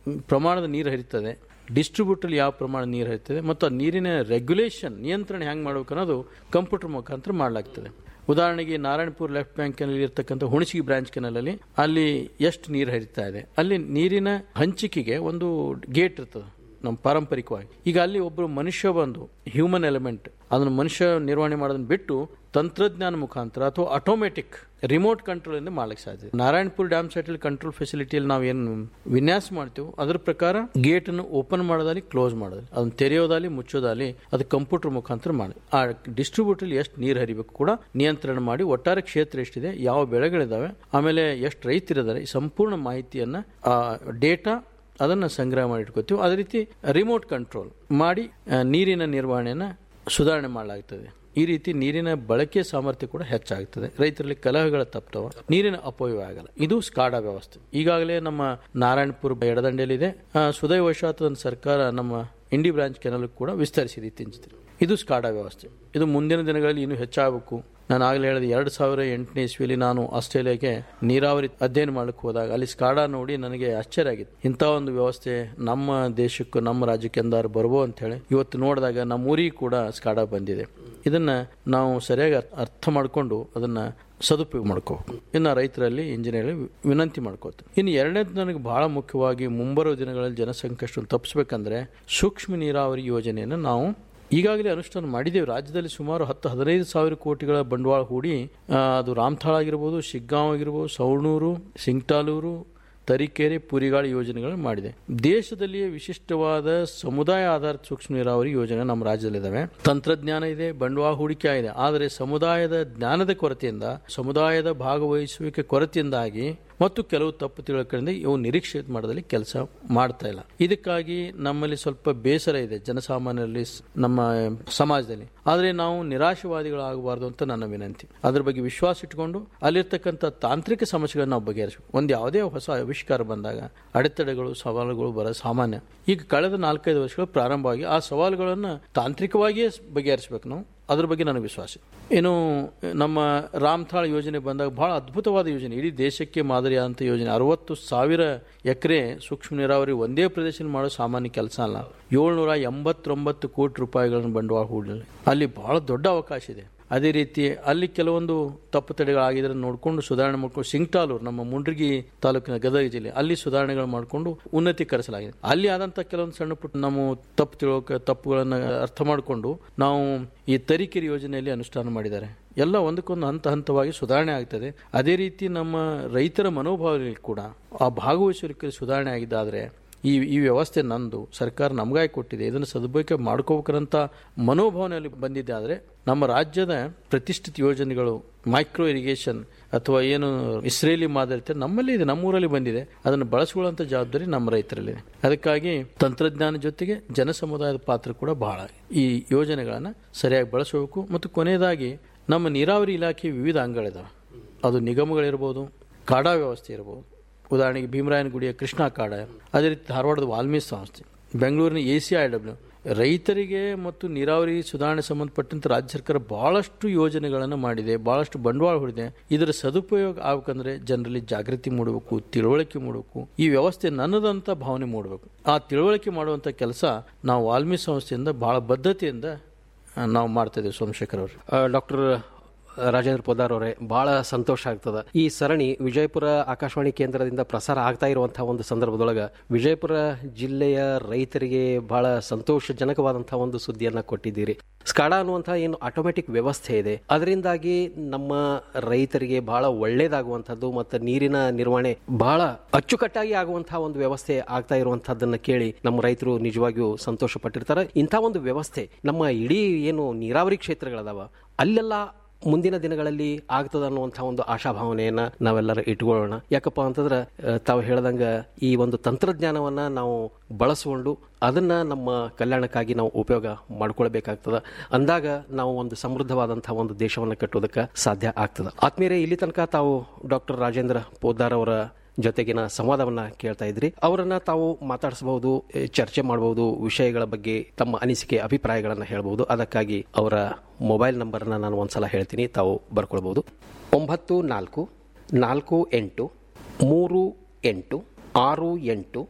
ಪ್ರಮಾಣದ ನೀರು ಹರಿತದೆ ಡಿಸ್ಟ್ರಿಬ್ಯೂಟರ್ ಯಾವ ಪ್ರಮಾಣ ನೀರು ಹರಿತದೆ ಮತ್ತು ಆ ನೀರಿನ ರೆಗ್ಯುಲೇಷನ್ ನಿಯಂತ್ರಣ ಹೆಂಗೆ ಮಾಡ್ಬೇಕು ಅನ್ನೋದು ಕಂಪ್ಯೂಟರ್ ಮುಖಾಂತರ ಮಾಡಲಾಗ್ತದೆ ಉದಾಹರಣೆಗೆ ನಾರಾಯಣಪುರ ಲೆಫ್ಟ್ ಬ್ಯಾಂಕ್ ಕೆನಲ್ಲಿ ಇರ್ತಕ್ಕಂಥ ಹುಣಸಗಿ ಬ್ರಾಂಚ್ ಕೆನಲಲ್ಲಿ ಅಲ್ಲಿ ಎಷ್ಟು ನೀರು ಹರಿತಾ ಇದೆ ಅಲ್ಲಿ ನೀರಿನ ಹಂಚಿಕೆಗೆ ಒಂದು ಗೇಟ್ ಇರ್ತದೆ ನಮ್ಮ ಪಾರಂಪರಿಕವಾಗಿ ಈಗ ಅಲ್ಲಿ ಒಬ್ಬರು ಮನುಷ್ಯ ಬಂದು ಹ್ಯೂಮನ್ ಎಲಿಮೆಂಟ್ ಅದನ್ನು ಮನುಷ್ಯ ನಿರ್ವಹಣೆ ಮಾಡೋದನ್ನ ಬಿಟ್ಟು ತಂತ್ರಜ್ಞಾನ ಮುಖಾಂತರ ಅಥವಾ ಆಟೋಮೆಟಿಕ್ ರಿಮೋಟ್ ಕಂಟ್ರೋಲ್ ಇಂದ ಮಾಡ್ಲಿಕ್ಕೆ ಸಾಧ್ಯ ನಾರಾಯಣಪುರ ಡ್ಯಾಮ್ ಸೈಟಲ್ ಕಂಟ್ರೋಲ್ ಫೆಸಿಲಿಟಿಯಲ್ಲಿ ನಾವು ಏನು ವಿನ್ಯಾಸ ಮಾಡ್ತೀವಿ ಅದ್ರ ಪ್ರಕಾರ ಗೇಟ್ ಅನ್ನು ಓಪನ್ ಮಾಡೋದಾಲಿ ಕ್ಲೋಸ್ ಮಾಡೋದಾಲಿ ಅದನ್ನ ತೆರೆಯೋದಾಲಿ ಮುಚ್ಚೋದಾಲಿ ಅದು ಕಂಪ್ಯೂಟರ್ ಮುಖಾಂತರ ಮಾಡಿ ಆ ಡಿಸ್ಟ್ರಿಬ್ಯೂಟರ್ ಎಷ್ಟು ನೀರು ಹರಿಬೇಕು ಕೂಡ ನಿಯಂತ್ರಣ ಮಾಡಿ ಒಟ್ಟಾರೆ ಕ್ಷೇತ್ರ ಎಷ್ಟಿದೆ ಯಾವ ಬೆಳೆಗಳಿದಾವೆ ಆಮೇಲೆ ಎಷ್ಟು ರೈತರಿದ್ದಾರೆ ಈ ಸಂಪೂರ್ಣ ಮಾಹಿತಿಯನ್ನ ಆ ಡೇಟಾ ಅದನ್ನು ಸಂಗ್ರಹ ಮಾಡಿ ಇಟ್ಕೋತೀವಿ ಅದೇ ರೀತಿ ರಿಮೋಟ್ ಕಂಟ್ರೋಲ್ ಮಾಡಿ ಆ, ನೀರಿನ ನಿರ್ವಹಣೆಯನ್ನು ಸುಧಾರಣೆ ಮಾಡಲಾಗ್ತದೆ ಈ ರೀತಿ ನೀರಿನ ಬಳಕೆ ಸಾಮರ್ಥ್ಯ ಕೂಡ ಹೆಚ್ಚಾಗ್ತದೆ ರೈತರಲ್ಲಿ ಕಲಹಗಳ ತಪ್ತವ ನೀರಿನ ಅಪವ್ಯಯ ಆಗಲ್ಲ ಇದು ಸ್ಕಾಡಾ ವ್ಯವಸ್ಥೆ ಈಗಾಗಲೇ ನಮ್ಮ ನಾರಾಯಣಪುರ ಎಡದಂಡೆಯಲ್ಲಿದೆ ಆ, ಸುದೈವಶಾತ್ ಒಂದು ಸರ್ಕಾರ ನಮ್ಮ ಇಂಡಿ ಬ್ರಾಂಚ್ ಕೆನಲ್ ಕೂಡ ವಿಸ್ತರಿಸಿದೆ ಇತ್ತೀಚಿನ ಇದು ಸ್ಕಾಡಾ ವ್ಯವಸ್ಥೆ ಇದು ಮುಂದಿನ ದಿನಗಳಲ್ಲಿ ಇನ್ನೂ ಹೆಚ್ಚಾಗಬೇಕು ನಾನು ಆಗಲೇ ಹೇಳಿದೆ ಎರಡು ಸಾವಿರ ಎಂಟನೇ ಇಸ್ವಿಯಲ್ಲಿ ನಾನು ಆಸ್ಟ್ರೇಲಿಯಾಗೆ ನೀರಾವರಿ ಅಧ್ಯಯನ ಮಾಡಕ್ಕೆ ಹೋದಾಗ ಅಲ್ಲಿ ಸ್ಕಾಡಾ ನೋಡಿ ನನಗೆ ಆಶ್ಚರ್ಯ ಆಗಿತ್ತು ಇಂಥ ಒಂದು ವ್ಯವಸ್ಥೆ ನಮ್ಮ ದೇಶಕ್ಕೂ ನಮ್ಮ ರಾಜ್ಯಕ್ಕೆ ಎಂದಾರು ಬರ್ಬೋ ಅಂತ ಹೇಳಿ ಇವತ್ತು ನೋಡಿದಾಗ ನಮ್ಮ ಊರಿಗೆ ಕೂಡ ಸ್ಕಾಡಾ ಬಂದಿದೆ ಇದನ್ನ ನಾವು ಸರಿಯಾಗಿ ಅರ್ಥ- ಅರ್ಥ ಮಾಡಿಕೊಂಡು ಅದನ್ನ ಸದುಪಯೋಗ ಮಾಡ್ಕೋಬೇಕು ಇನ್ನು ರೈತರಲ್ಲಿ ಇಂಜಿನಿಯರ್ ವಿನಂತಿ ಮಾಡ್ಕೋತೀನಿ ಇನ್ನು ಎರಡನೇದು ನನಗೆ ಬಹಳ ಮುಖ್ಯವಾಗಿ ಮುಂಬರುವ ದಿನಗಳಲ್ಲಿ ಜನಸಂಕಷ್ಟವನ್ನು ತಪ್ಪಿಸ್ಬೇಕಂದ್ರೆ ಸೂಕ್ಷ್ಮ ನೀರಾವರಿ ಯೋಜನೆಯನ್ನು ನಾವು ಈಗಾಗಲೇ ಅನುಷ್ಠಾನ ಮಾಡಿದ್ದೇವೆ ರಾಜ್ಯದಲ್ಲಿ ಸುಮಾರು ಹತ್ತು ಹದಿನೈದು ಸಾವಿರ ಕೋಟಿಗಳ ಬಂಡವಾಳ ಹೂಡಿ ಆ, ಅದು ರಾಮಥಾಳ ಆಗಿರ್ಬೋದು ಶಿಗ್ಗಾಂವ್ ಆಗಿರ್ಬೋದು ಸವಣೂರು ಸಿಂಗ್ಟಾಲೂರು ತರೀಕೆರೆ ಪುರಿಗಾಳಿ ಯೋಜನೆಗಳನ್ನು ಮಾಡಿದೆ ದೇಶದಲ್ಲಿಯೇ ವಿಶಿಷ್ಟವಾದ ಸಮುದಾಯ ಆಧಾರಿತ ಸೂಕ್ಷ್ಮ ನೀರಾವರಿ ಯೋಜನೆ ನಮ್ಮ ರಾಜ್ಯದಲ್ಲಿದ್ದಾವೆ ತಂತ್ರಜ್ಞಾನ ಇದೆ ಬಂಡವಾಳ ಹೂಡಿಕೆ ಇದೆ ಆದರೆ ಸಮುದಾಯದ ಜ್ಞಾನದ ಕೊರತೆಯಿಂದ ಸಮುದಾಯದ ಭಾಗವಹಿಸುವಿಕೆ ಕೊರತೆಯಿಂದಾಗಿ ಮತ್ತು ಕೆಲವು ತಪ್ಪು ತಿಳುವಳಿಕೆಯಿಂದ ಇವು ನಿರೀಕ್ಷಿತ ಮಟ್ಟದಲ್ಲಿ ಕೆಲಸ ಮಾಡ್ತಾ ಇಲ್ಲ ಇದಕ್ಕಾಗಿ ನಮ್ಮಲ್ಲಿ ಸ್ವಲ್ಪ ಬೇಸರ ಇದೆ ಜನಸಾಮಾನ್ಯರಲ್ಲಿ ಸ್- ನಮ್ಮ ಸಮಾಜದಲ್ಲಿ ಆದರೆ ನಾವು ನಿರಾಶವಾದಿಗಳಾಗಬಾರ್ದು ಅಂತ ನನ್ನ ವಿನಂತಿ ಅದ್ರ ಬಗ್ಗೆ ವಿಶ್ವಾಸ ಇಟ್ಕೊಂಡು ಅಲ್ಲಿರ್ತಕ್ಕಂಥ ತಾಂತ್ರಿಕ ಸಮಸ್ಯೆಗಳನ್ನ ನಾವು ಬಗೆಹರಿಸಬೇಕು ಒಂದು ಯಾವುದೇ ಹೊಸ ಆವಿಷ್ಕಾರ ಬಂದಾಗ ಅಡೆತಡೆಗಳು ಸವಾಲುಗಳು ಬರೋ ಸಾಮಾನ್ಯ ಈಗ ಕಳೆದ ನಾಲ್ಕೈದು ವರ್ಷಗಳು ಪ್ರಾರಂಭವಾಗಿ ಆ ಸವಾಲುಗಳನ್ನು ತಾಂತ್ರಿಕವಾಗಿಯೇ ಸ್- ಬಗೆಹರಿಸಬೇಕು ನಾವು ಅದ್ರ ಬಗ್ಗೆ ನನಗೆ ವಿಶ್ವಾಸ ಇದೆ. ಇನ್ನು ನಮ್ಮ ರಾಮ್ಥಾಳ್ ಯೋಜನೆ ಬಂದಾಗ ಬಹಳ ಅದ್ಭುತವಾದ ಯೋಜನೆ ಇಡೀ ದೇಶಕ್ಕೆ ಮಾದರಿಯಾದಂಥ ಯೋಜನೆ ಅರವತ್ತು ಸಾವಿರ ಎಕರೆ ಸೂಕ್ಷ್ಮ ನೀರಾವರಿ ಒಂದೇ ಪ್ರದೇಶದಲ್ಲಿ ಮಾಡೋ ಸಾಮಾನ್ಯ ಕೆಲಸ ಅಲ್ಲ ಏಳ್ನೂರ ಎಂಬತ್ತೊಂಬತ್ತು ಕೋಟಿ ರೂಪಾಯಿಗಳನ್ನು ಬಂಡವಾಳ ಹೂಡಲಿ ಅಲ್ಲಿ ಬಹಳ ದೊಡ್ಡ ಅವಕಾಶ ಇದೆ ಅದೇ ರೀತಿ ಅಲ್ಲಿ ಕೆಲವೊಂದು ತಪ್ಪು ತಡೆಗಳಾಗಿದ್ರೆ ನೋಡಿಕೊಂಡು ಸುಧಾರಣೆ ಮಾಡ್ಕೊಂಡು ಸಿಂಗ್ಟಾಲೂರು ನಮ್ಮ ಮುಂಡ್ರಿಗಿ ತಾಲೂಕಿನ ಗದಗ ಜಿಲ್ಲೆ ಅಲ್ಲಿ ಸುಧಾರಣೆಗಳು ಮಾಡಿಕೊಂಡು ಉನ್ನತೀಕರಿಸಲಾಗಿದೆ ಅಲ್ಲಿ ಆದಂಥ ಕೆಲವೊಂದು ಸಣ್ಣ ಪುಟ್ಟ ನಮ್ಮ ತಪ್ಪು ತಿಳುವಳಿಕೆ ತಪ್ಪುಗಳನ್ನು ಅರ್ಥ ಮಾಡಿಕೊಂಡು ನಾವು ಈ ತರೀಕೆರೆ ಯೋಜನೆಯಲ್ಲಿ ಅನುಷ್ಠಾನ ಮಾಡಿದ್ದಾರೆ ಎಲ್ಲ ಒಂದಕ್ಕೊಂದು ಹಂತ ಹಂತವಾಗಿ ಸುಧಾರಣೆ ಆಗ್ತದೆ ಅದೇ ರೀತಿ ನಮ್ಮ ರೈತರ ಮನೋಭಾವದಲ್ಲಿ ಕೂಡ ಆ ಭಾಗವಹಿಸುವಿಕೆ ಸುಧಾರಣೆ ಆಗಿದ್ದಾದರೆ ಈ ಈ ವ್ಯವಸ್ಥೆ ನಂದು ಸರ್ಕಾರ ನಮಗಾಗಿ ಕೊಟ್ಟಿದೆ ಇದನ್ನು ಸದುಪಯೋಗ ಮಾಡ್ಕೋಬೇಕಂತ ಮನೋಭಾವನೆಯಲ್ಲಿ ಬಂದಿದೆ ಆದರೆ ನಮ್ಮ ರಾಜ್ಯದ ಪ್ರತಿಷ್ಠಿತ ಯೋಜನೆಗಳು ಮೈಕ್ರೋ ಇರಿಗೇಷನ್ ಅಥವಾ ಏನು ಇಸ್ರೇಲಿ ಮಾದರಿ ನಮ್ಮಲ್ಲಿ ಇದೆ ನಮ್ಮೂರಲ್ಲಿ ಬಂದಿದೆ ಅದನ್ನು ಬಳಸಿಕೊಳ್ಳುವಂಥ ಜವಾಬ್ದಾರಿ ನಮ್ಮ ರೈತರಲ್ಲಿದೆ ಅದಕ್ಕಾಗಿ ತಂತ್ರಜ್ಞಾನ ಜೊತೆಗೆ ಜನ ಸಮುದಾಯದ ಪಾತ್ರ ಕೂಡ ಬಹಳ ಈ ಯೋಜನೆಗಳನ್ನು ಸರಿಯಾಗಿ ಬಳಸಬೇಕು ಮತ್ತು ಕೊನೆಯದಾಗಿ ನಮ್ಮ ನೀರಾವರಿ ಇಲಾಖೆ ವಿವಿಧ ಅಂಗಗಳಿದಾವೆ ಅದು ನಿಗಮಗಳಿರ್ಬೋದು ಕಾಡಾ ವ್ಯವಸ್ಥೆ ಇರ್ಬೋದು ಉದಾಹರಣೆಗೆ ಭೀಮರಾಯನಗುಡಿಯ ಕೃಷ್ಣ ಕಾಡ ಅದೇ ರೀತಿ ಧಾರವಾಡದ ವಾಲ್ಮೀಕಿ ಸಂಸ್ಥೆ ಬೆಂಗಳೂರಿನ ಎ ಸಿ ಐ ಡಬ್ಲ್ಯೂ ರೈತರಿಗೆ ಮತ್ತು ನೀರಾವರಿ ಸುಧಾರಣೆ ಸಂಬಂಧಪಟ್ಟಂತೆ ರಾಜ್ಯ ಸರ್ಕಾರ ಬಹಳಷ್ಟು ಯೋಜನೆಗಳನ್ನು ಮಾಡಿದೆ ಬಹಳಷ್ಟು ಬಂಡವಾಳ ಹೂಡಿದೆ ಇದರ ಸದುಪಯೋಗ ಆಗ್ಬೇಕಂದ್ರೆ ಜನರಲ್ಲಿ ಜಾಗೃತಿ ಮೂಡಬೇಕು ತಿಳುವಳಿಕೆ ಮೂಡಬೇಕು ಈ ವ್ಯವಸ್ಥೆ ನನ್ನದಂತ ಭಾವನೆ ಮೂಡಬೇಕು ಆ ತಿಳುವಳಿಕೆ ಮಾಡುವಂಥ ಕೆಲಸ ನಾವು ವಾಲ್ಮೀಕಿ ಸಂಸ್ಥೆಯಿಂದ ಬಹಳ ಬದ್ಧತೆಯಿಂದ ಆ, ನಾವು ಮಾಡ್ತಾ ಇದ್ದೀವಿ ಸೋಮಶೇಖರ್ ಅವರು ಡಾಕ್ಟರ್ ರಾಜೇಂದ್ರ ಪೋದಾರ್ ಅವರೇ ಬಹಳ ಸಂತೋಷ ಆಗ್ತದ ಈ ಸರಣಿ ವಿಜಯಪುರ ಆಕಾಶವಾಣಿ ಕೇಂದ್ರದಿಂದ ಪ್ರಸಾರ ಆಗ್ತಾ ಇರುವಂತಹ ಒಂದು ಸಂದರ್ಭದೊಳಗ ವಿಜಯಪುರ ಜಿಲ್ಲೆಯ ರೈತರಿಗೆ ಬಹಳ ಸಂತೋಷಜನಕವಾದಂತಹ ಒಂದು ಸುದ್ದಿಯನ್ನ ಕೊಟ್ಟಿದ್ದೀರಿ ಸ್ಕಾಡಾ ಅನ್ನುವಂತಹ ಏನು ಆಟೋಮೆಟಿಕ್ ವ್ಯವಸ್ಥೆ ಇದೆ ಅದರಿಂದಾಗಿ ನಮ್ಮ ರೈತರಿಗೆ ಬಹಳ ಒಳ್ಳೇದಾಗುವಂಥದ್ದು ಮತ್ತು ನೀರಿನ ನಿರ್ವಹಣೆ ಬಹಳ ಅಚ್ಚುಕಟ್ಟಾಗಿ ಆಗುವಂತಹ ಒಂದು ವ್ಯವಸ್ಥೆ ಆಗ್ತಾ ಇರುವಂತಹದ್ದನ್ನ ಕೇಳಿ ನಮ್ಮ ರೈತರು ನಿಜವಾಗಿಯೂ ಸಂತೋಷ ಪಟ್ಟಿರ್ತಾರೆ ಇಂಥ ಒಂದು ವ್ಯವಸ್ಥೆ ನಮ್ಮ ಇಡೀ ಏನು ನೀರಾವರಿ ಕ್ಷೇತ್ರಗಳದಾವ ಅಲ್ಲೆಲ್ಲ ಮುಂದಿನ ದಿನಗಳಲ್ಲಿ ಆಗ್ತದ ಅನ್ನುವಂಥ ಒಂದು ಆಶಾಭಾವನೆಯನ್ನ ನಾವೆಲ್ಲರೂ ಇಟ್ಕೊಳ್ಳೋಣ ಯಾಕಪ್ಪ ಅಂತಂದ್ರೆ ಆ, ತಾವು ಹೇಳ್ದಂಗ ಈ ಒಂದು ತಂತ್ರಜ್ಞಾನವನ್ನ ನಾವು ಬಳಸಿಕೊಂಡು ಅದನ್ನ ನಮ್ಮ ಕಲ್ಯಾಣಕ್ಕಾಗಿ ನಾವು ಉಪಯೋಗ ಮಾಡ್ಕೊಳ್ಬೇಕಾಗ್ತದ ಅಂದಾಗ ನಾವು ಒಂದು ಸಮೃದ್ಧವಾದಂತಹ ಒಂದು ದೇಶವನ್ನು ಕಟ್ಟೋದಕ್ಕೆ ಸಾಧ್ಯ ಆಗ್ತದ ಆತ್ಮೀಯರೇ ಇಲ್ಲಿ ತನಕ ತಾವು ಡಾಕ್ಟರ್ ರಾಜೇಂದ್ರ ಪೋದ್ದಾರ್ ಅವರ ಜೊತೆಗಿನ ಸಂವಾದವನ್ನ ಕೇಳ್ತಾ ಇದ್ರಿ ಅವರನ್ನ ತಾವು ಮಾತಾಡಿಸಬಹುದು ಎ, ಚರ್ಚೆ ಮಾಡಬಹುದು ವಿಷಯಗಳ ಬಗ್ಗೆ ತಮ್ಮ ಅನಿಸಿಕೆ ಅಭಿಪ್ರಾಯಗಳನ್ನ ಹೇಳಬಹುದು ಅದಕ್ಕಾಗಿ ಅವರ ಮೊಬೈಲ್ ನಂಬರ್ನ ನಾನು ಒಂದ್ಸಲ ಹೇಳ್ತೀನಿ ತಾವು ಬರ್ಕೊಳ್ಬಹುದು ಒಂಬತ್ತು ನಾಲ್ಕು ನಾಲ್ಕು ಎಂಟು ಮೂರು ಎಂಟು ಆರು ಎಂಟು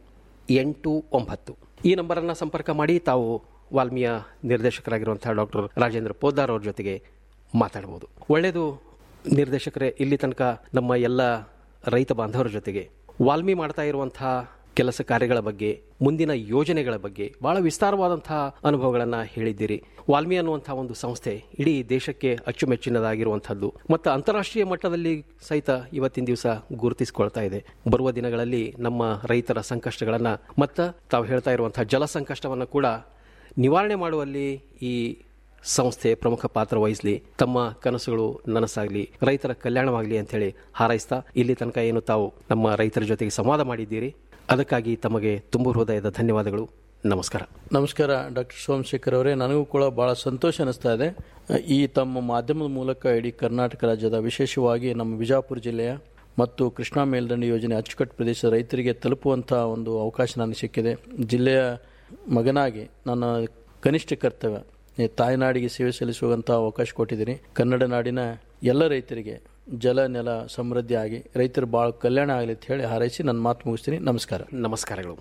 ಎಂಟು ಒಂಬತ್ತು ಈ ನಂಬರನ್ನು ಸಂಪರ್ಕ ಮಾಡಿ ತಾವು ವಾಲ್ಮೀಯ ನಿರ್ದೇಶಕರಾಗಿರುವಂತಹ ಡಾಕ್ಟರ್ ರಾಜೇಂದ್ರ ಪೋದ್ದಾರ್ ಅವ್ರ ಜೊತೆಗೆ ಮಾತಾಡ್ಬೋದು ಒಳ್ಳೆಯದು ನಿರ್ದೇಶಕರೇ ಇಲ್ಲಿ ತನಕ ನಮ್ಮ ಎಲ್ಲ ರೈತ ಬಾಂಧವರ ಜೊತೆಗೆ ವಾಲ್ಮಿ ಮಾಡ್ತಾ ಇರುವಂತಹ ಕೆಲಸ ಕಾರ್ಯಗಳ ಬಗ್ಗೆ ಮುಂದಿನ ಯೋಜನೆಗಳ ಬಗ್ಗೆ ಬಹಳ ವಿಸ್ತಾರವಾದಂತಹ ಅನುಭವಗಳನ್ನು ಹೇಳಿದ್ದೀರಿ ವಾಲ್ಮಿ ಅನ್ನುವಂತಹ ಒಂದು ಸಂಸ್ಥೆ ಇಡೀ ದೇಶಕ್ಕೆ ಅಚ್ಚುಮೆಚ್ಚಿನದಾಗಿರುವಂಥದ್ದು ಮತ್ತು ಅಂತಾರಾಷ್ಟ್ರೀಯ ಮಟ್ಟದಲ್ಲಿ ಸಹಿತ ಇವತ್ತಿನ ದಿವಸ ಗುರುತಿಸಿಕೊಳ್ತಾ ಇದೆ ಬರುವ ದಿನಗಳಲ್ಲಿ ನಮ್ಮ ರೈತರ ಸಂಕಷ್ಟಗಳನ್ನು ಮತ್ತು ತಾವು ಹೇಳ್ತಾ ಇರುವಂತಹ ಜಲ ಸಂಕಷ್ಟವನ್ನು ಕೂಡ ನಿವಾರಣೆ ಮಾಡುವಲ್ಲಿ ಈ ಸಂಸ್ಥೆ ಪ್ರಮುಖ ಪಾತ್ರ ವಹಿಸಲಿ ತಮ್ಮ ಕನಸುಗಳು ನನಸಾಗಲಿ ರೈತರ ಕಲ್ಯಾಣವಾಗಲಿ ಅಂತೇಳಿ ಹಾರೈಸ್ತಾ ಇಲ್ಲಿ ತನಕ ಏನು ತಾವು ನಮ್ಮ ರೈತರ ಜೊತೆಗೆ ಸಂವಾದ ಮಾಡಿದ್ದೀರಿ ಅದಕ್ಕಾಗಿ ತಮಗೆ ತುಂಬ ಹೃದಯದ ಧನ್ಯವಾದಗಳು ನಮಸ್ಕಾರ ನಮಸ್ಕಾರ ಡಾಕ್ಟರ್ ಸೋಮಶೇಖರ್ ಅವರೇ ನನಗೂ ಕೂಡ ಬಹಳ ಸಂತೋಷ ಅನಿಸ್ತಾ ಇದೆ ಈ ತಮ್ಮ ಮಾಧ್ಯಮದ ಮೂಲಕ ಇಡೀ ಕರ್ನಾಟಕ ರಾಜ್ಯದ ವಿಶೇಷವಾಗಿ ನಮ್ಮ ವಿಜಾಪುರ ಜಿಲ್ಲೆಯ ಮತ್ತು ಕೃಷ್ಣಾ ಮೇಲ್ದಂಡೆ ಯೋಜನೆ ಅಚ್ಚುಕಟ್ಟು ಪ್ರದೇಶದ ರೈತರಿಗೆ ತಲುಪುವಂಥ ಒಂದು ಅವಕಾಶ ನನಗೆ ಸಿಕ್ಕಿದೆ ಜಿಲ್ಲೆಯ ಮಗನಾಗಿ ನನ್ನ ಕನಿಷ್ಠ ಕರ್ತವ್ಯ ಈ ತಾಯ್ನಾಡಿಗೆ ಸೇವೆ ಸಲ್ಲಿಸುವಂಥ ಅವಕಾಶ ಕೊಟ್ಟಿದ್ದೀನಿ ಕನ್ನಡ ನಾಡಿನ ಎಲ್ಲ ರೈತರಿಗೆ ಜಲ ನೆಲ ಸಮೃದ್ಧಿ ಆಗಿ ರೈತರು ಭಾಳ ಕಲ್ಯಾಣ ಆಗಲಿ ಅಂತ ಹೇಳಿ ಹಾರೈಸಿ ನನ್ನ ಮಾತು ಮುಗಿಸ್ತೀನಿ ನಮಸ್ಕಾರ ನಮಸ್ಕಾರಗಳು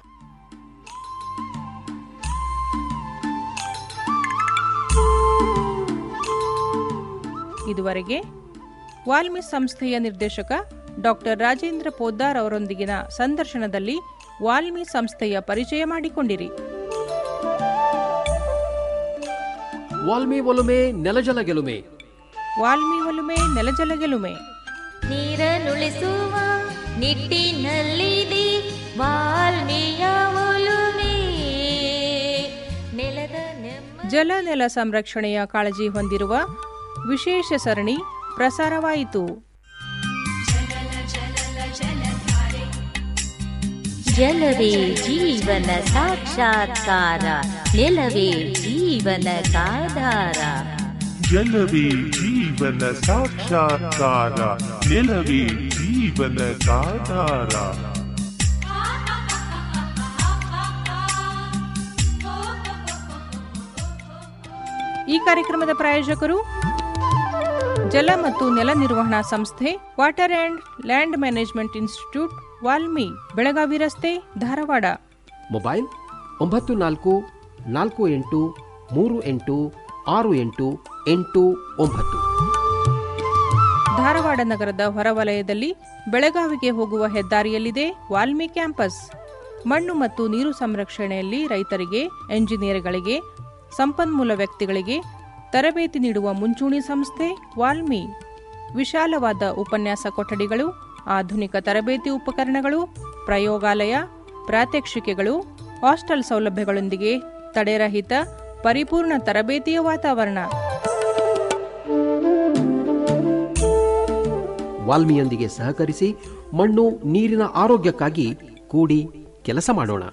ಇದುವರೆಗೆ ವಾಲ್ಮಿ ಸಂಸ್ಥೆಯ ನಿರ್ದೇಶಕ ಡಾಕ್ಟರ್ ರಾಜೇಂದ್ರ ಪೋದ್ದಾರ್ ಅವರೊಂದಿಗಿನ ಸಂದರ್ಶನದಲ್ಲಿ ವಾಲ್ಮಿ ಸಂಸ್ಥೆಯ ಪರಿಚಯ ಮಾಡಿಕೊಂಡಿರಿ ವಾಲ್ಮಿ ಒಲುಮೆ ನೆಲಜಲ ಗೆಲುಮೆ ವಾಲ್ಮಿ ಒಲುಮೆ ನೆಲಜಲ ಗೆಲುಮೆ ನೀರನ್ನುಳಿಸುವ ನಿಟ್ಟಿನಲ್ಲಿದೆ ವಾಲ್ಮೀಯ ಒಲುಮೆ ನೆಲದ ನೆಮ್ಮ ಜಲ ನೆಲ ಸಂರಕ್ಷಣೆಯ ಕಾಳಜಿ ಹೊಂದಿರುವ ವಿಶೇಷ ಸರಣಿ ಪ್ರಸಾರವಾಯಿತು ಜಲವೇ ಜೀವನ ಸಾಕ್ಷಾತ್ಕಾರ ನೆಲವೇ ಜೀವನದಾಧಾರ ಜಲವೇ ಜೀವನ ಸಾಕ್ಷಾತ್ಕಾರ ನೆಲವೇ ಜೀವನದಾಧಾರ ಈ ಕಾರ್ಯಕ್ರಮದ ಪ್ರಾಯೋಜಕರು ಜಲ ಮತ್ತು ನೆಲ ನಿರ್ವಹಣಾ ಸಂಸ್ಥೆ water and land management institute WALMI Belagavi ರಸ್ತೆ ಧಾರವಾಡ ಮೊಬೈಲ್ ಒಂಬತ್ತು ನಾಲ್ಕು ನಾಲ್ಕು ಎಂಟು ಮೂರು ಎಂಟು ಆರು ಎಂಟು ಎಂಟು ಒಂಬತ್ತು ಧಾರವಾಡ ನಗರದ ಹೊರವಲಯದಲ್ಲಿ ಬೆಳಗಾವಿಗೆ ಹೋಗುವ ಹೆದ್ದಾರಿಯಲ್ಲಿದೆ ವಾಲ್ಮಿ ಕ್ಯಾಂಪಸ್ ಮಣ್ಣು ಮತ್ತು ನೀರು ಸಂರಕ್ಷಣೆಯಲ್ಲಿ ರೈತರಿಗೆ ಎಂಜಿನಿಯರ್ಗಳಿಗೆ ಸಂಪನ್ಮೂಲ ವ್ಯಕ್ತಿಗಳಿಗೆ ತರಬೇತಿ ನೀಡುವ ಮುಂಚೂಣಿ ಸಂಸ್ಥೆ ವಾಲ್ಮಿ ವಿಶಾಲವಾದ ಉಪನ್ಯಾಸ ಕೊಠಡಿಗಳು ಆಧುನಿಕ ತರಬೇತಿ ಉಪಕರಣಗಳು ಪ್ರಯೋಗಾಲಯ ಪ್ರಾತ್ಯಕ್ಷಿಕೆಗಳು ಹಾಸ್ಟೆಲ್ ಸೌಲಭ್ಯಗಳೊಂದಿಗೆ ತಡೆರಹಿತ ಪರಿಪೂರ್ಣ ತರಬೇತಿಯ ವಾತಾವರಣ ವಾಲ್ಮಿಯೊಂದಿಗೆ ಸಹಕರಿಸಿ ಮಣ್ಣು ನೀರಿನ ಆರೋಗ್ಯಕ್ಕಾಗಿ ಕೂಡಿ ಕೆಲಸ ಮಾಡೋಣ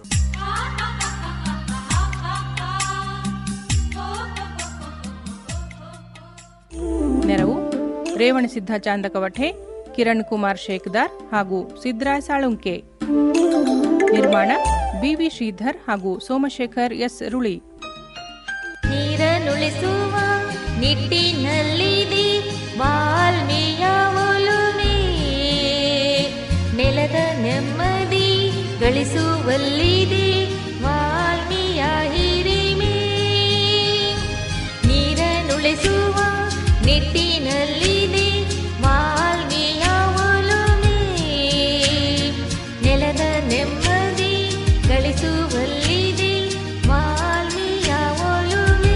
ನೆರವು ರೇವಣಸಿದ್ಧ ಚಾಂದಕವಠೆ ಕಿರಣ್ ಕುಮಾರ್ ಶೇಖದಾರ್ ಹಾಗೂ ಸಿದ್ರಾಯ್ ಸಾಳುಂಕೆ ನಿರ್ಮಾಣ ಬಿವಿ ಶ್ರೀಧರ್ ಹಾಗೂ ಸೋಮಶೇಖರ್ ಎಸ್ ರುಳಿ ನೀರನ್ನುಳಿಸುವ ನಿಟ್ಟಿನಲ್ಲಿದೆ ವಾಲ್ಮೀಯ ಒಲುಮೆ ನೆಲದ ನೆಮ್ಮದಿ ಗಳಿಸುವಲ್ಲಿದೆ ವಾಲ್ಮೀಯ ಹಿರಿಮೆ ನೀರನ್ನುಳಿಸುವ ನಿಟ್ಟಿನಲ್ಲಿದೆ ವಾಲ್ಮೀಯ ಒಲುಮೆ ನೆಲದ ನೆಮ್ಮದಿ ಗಳಿಸುವಲ್ಲಿದೆ ವಾಲ್ಮೀಯ ಒಲುಮೆ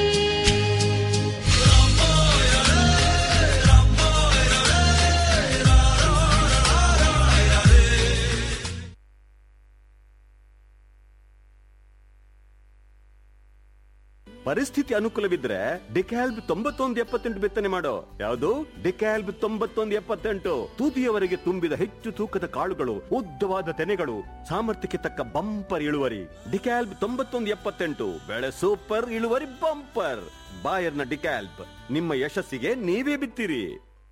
ಪರಿಸ್ಥಿತಿ ಅನುಕೂಲವಿದ್ರೆ ಡಿಕ್ಯಾಲ್ಬ್ ತೊಂಬತ್ತೊಂದು ಎಪ್ಪತ್ತೆಂಟು ಬಿತ್ತನೆ ಮಾಡೋ ಯಾವುದು ಡಿಕ್ಯಾಲ್ಬ್ ತೊಂಬತ್ತೊಂದು ಎಪ್ಪತ್ತೆಂಟು ತೂತಿಯವರೆಗೆ ತುಂಬಿದ ಹೆಚ್ಚು ತೂಕದ ಕಾಳುಗಳು ಉದ್ದವಾದ ತೆನೆಗಳು ಸಾಮರ್ಥ್ಯಕ್ಕೆ ತಕ್ಕ ಬಂಪರ್ ಇಳುವರಿ ಡಿಕ್ಯಾಲ್ಬ್ ತೊಂಬತ್ತೊಂದು ಎಪ್ಪತ್ತೆಂಟು ಬೆಳೆ ಸೂಪರ್ ಇಳುವರಿ ಬಂಪರ್ ಬಾಯರ್ನ ಡಿಕ್ಯಾಲ್ಬ್ ನಿಮ್ಮ ಯಶಸ್ಸಿಗೆ ನೀವೇ ಬಿತ್ತಿರಿ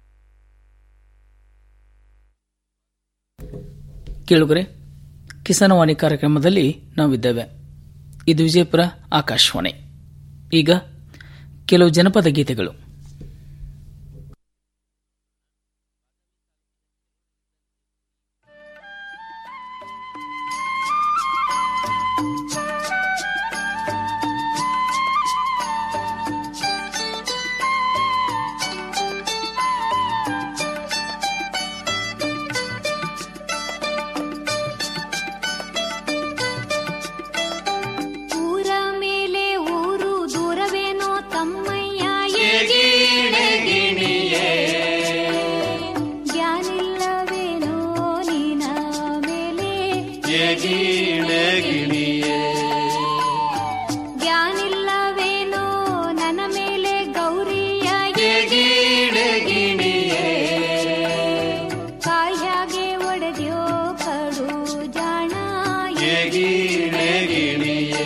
ಕೇಳುಗರೆ ಕಿಸಾನವಾಣಿ ಕಾರ್ಯಕ್ರಮದಲ್ಲಿ ನಾವಿದ್ದೇವೆ ಇದು ವಿಜಯಪುರ ಆಕಾಶವಾಣಿ ಈಗ ಕೆಲವು ಜನಪದ ಗೀತೆಗಳು ಏಗೀಣೆ ಗಿಣಿಯೇ ಜ್ಞಾನಿಲ್ಲವೇನೋ ನನ್ನ ಮೇಲೆ ಗೌರಿಯ ಏಗೀಣೆ ಗಿಣಿಯೇ ಕಾಯಾಗೆ ಒಡೆದ್ಯೋ ಕಡು ಜಾಣ ಏಗೀಣೆ ಗಿಣಿಯೇ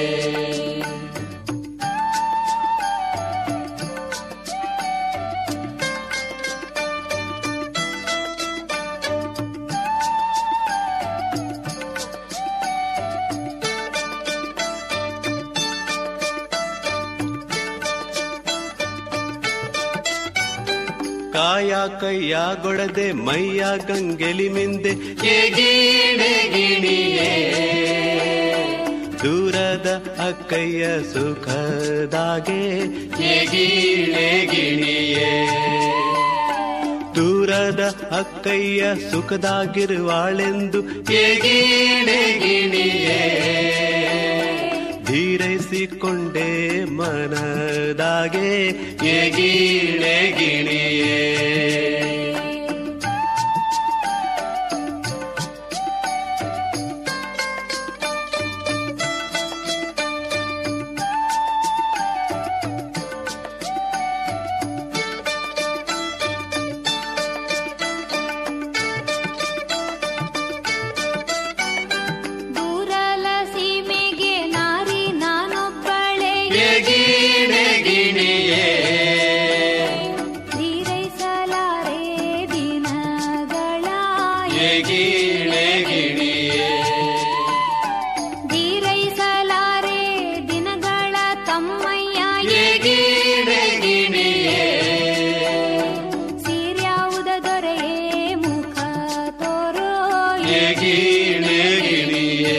ಕಾಯ ಕೈಯ ಗೊಡದೆ ಮೈಯ ಗಂಗೆಲಿ ಮಿಂದೆ ಏಗೀಣೆ ಗಿಣಿಯೇ ದೂರದ ಅಕ್ಕಯ್ಯ ಸುಖದಾಗೆ ಏಗೀಣೆ ಗಿಣಿಯೇ ದೂರದ ಅಕ್ಕಯ್ಯ ಸುಖದಾಗಿರುವಾಳೆಂದು ಏಗೀಣೆ ಗಿಣಿಯೇ ಧೀರೈಸಿಕೊಂಡೆ ಮನದಾಗೆ ಏಗೀಣೆ ಗಿಣಿಯೇ ದೂರಲ ಸೀಮೆಗೆ ನಾರಿ ನಾನೊಬ್ಬಳೆ ಏಗೀಣೆ ಗಿಣಿಯೇ ಧೀರೈಸಲಾರೆ ದಿನಗಳ ಏಗೀಣೆ ಗಿಣಿಯೇ ಧೀರೈಸಲಾರೆ ದಿನಗಳ ತಮ್ಮಯ್ಯ ಏಗೀಣೆ ಗಿಣಿಯೇ ಸೀರ್ಯಾವುದ ದೊರೆಯೇ ಮುಖ ತೋರೋ ಏಗೀಣೆ ಗಿಣಿಯೇ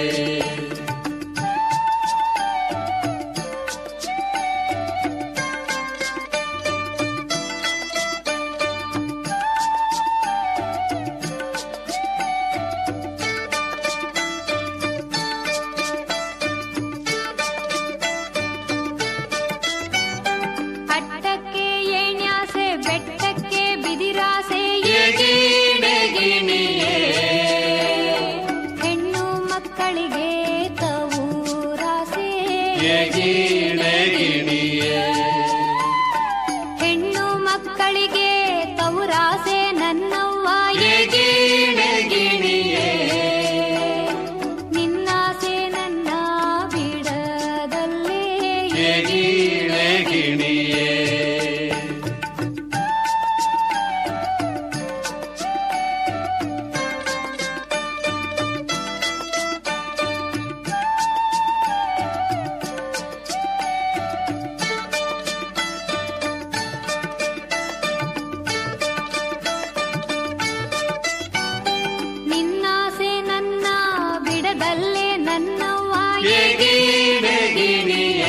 ಅಟ್ಟಕ್ಕೆ ಏಣ್ಯಾಸೆ ಬೆಟ್ಟಕ್ಕೆ ಬಿದಿರಾಸೆ ಏಗೀಣೆ ಗಿಣಿಯೇ ಹೆಣ್ಣು ಮಕ್ಕಳಿಗೆ ತವೂರಾಸೆ ಏಗೀಣೆ ಗಿಣಿಯೇ ಹೆಣ್ಣು ಮಕ್ಕಳಿಗೆ ತವರಾಸೆ ನನ್ನವ್ವ ಏಗೀಣೆ ಗಿಣಿಯೇ ನಿನ್ನಾಸೆ ನನ್ನ ಬಿಡದಲ್ಲೇ ಏಗೀಣೆ ಗಿಣಿಯೇ ನಿನ್ನಾಸೆ ನನ್ನ ಬಿಡದಲ್ಲೇ ನನ್ನವ್ವ ಏಗೀಣೆ ಗಿಣಿಯೇ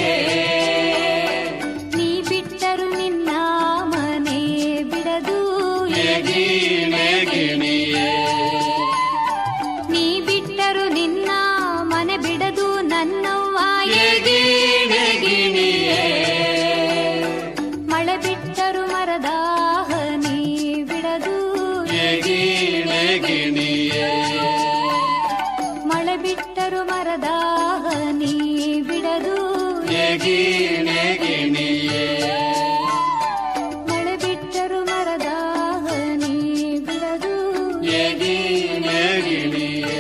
ನೀ ಬಿಟ್ಟರು ನಿನ್ನ ಮನೆ ಬಿಡದು ಏಗೀಣೆ ಗಿಣಿಯೇ ನೀ ಬಿಟ್ಟರು ನಿನ್ನ ಮನೆ ಬಿಡದು ನನ್ನವ್ವ ಏಗೀಣೆ ಗಿಣಿಯೇ ಮಳೆ ಬಿಟ್ಟರು ಮರದ ಹನಿ ಬಿಡದು ಏಗೀಣೆ ಗಿಣಿಯೇ ಮಳೆ ಬಿಟ್ಟರು ಮರದ ಹನಿ ಬಿಡದು ಏಗೀಣೆ ಗಿಣಿಯೇ ಮಳೆ ಬಿಟ್ಟರು ಮರದ ಹನಿ ಬಿಡದು ಏಗೀಣೆ ಗಿಣಿಯೇ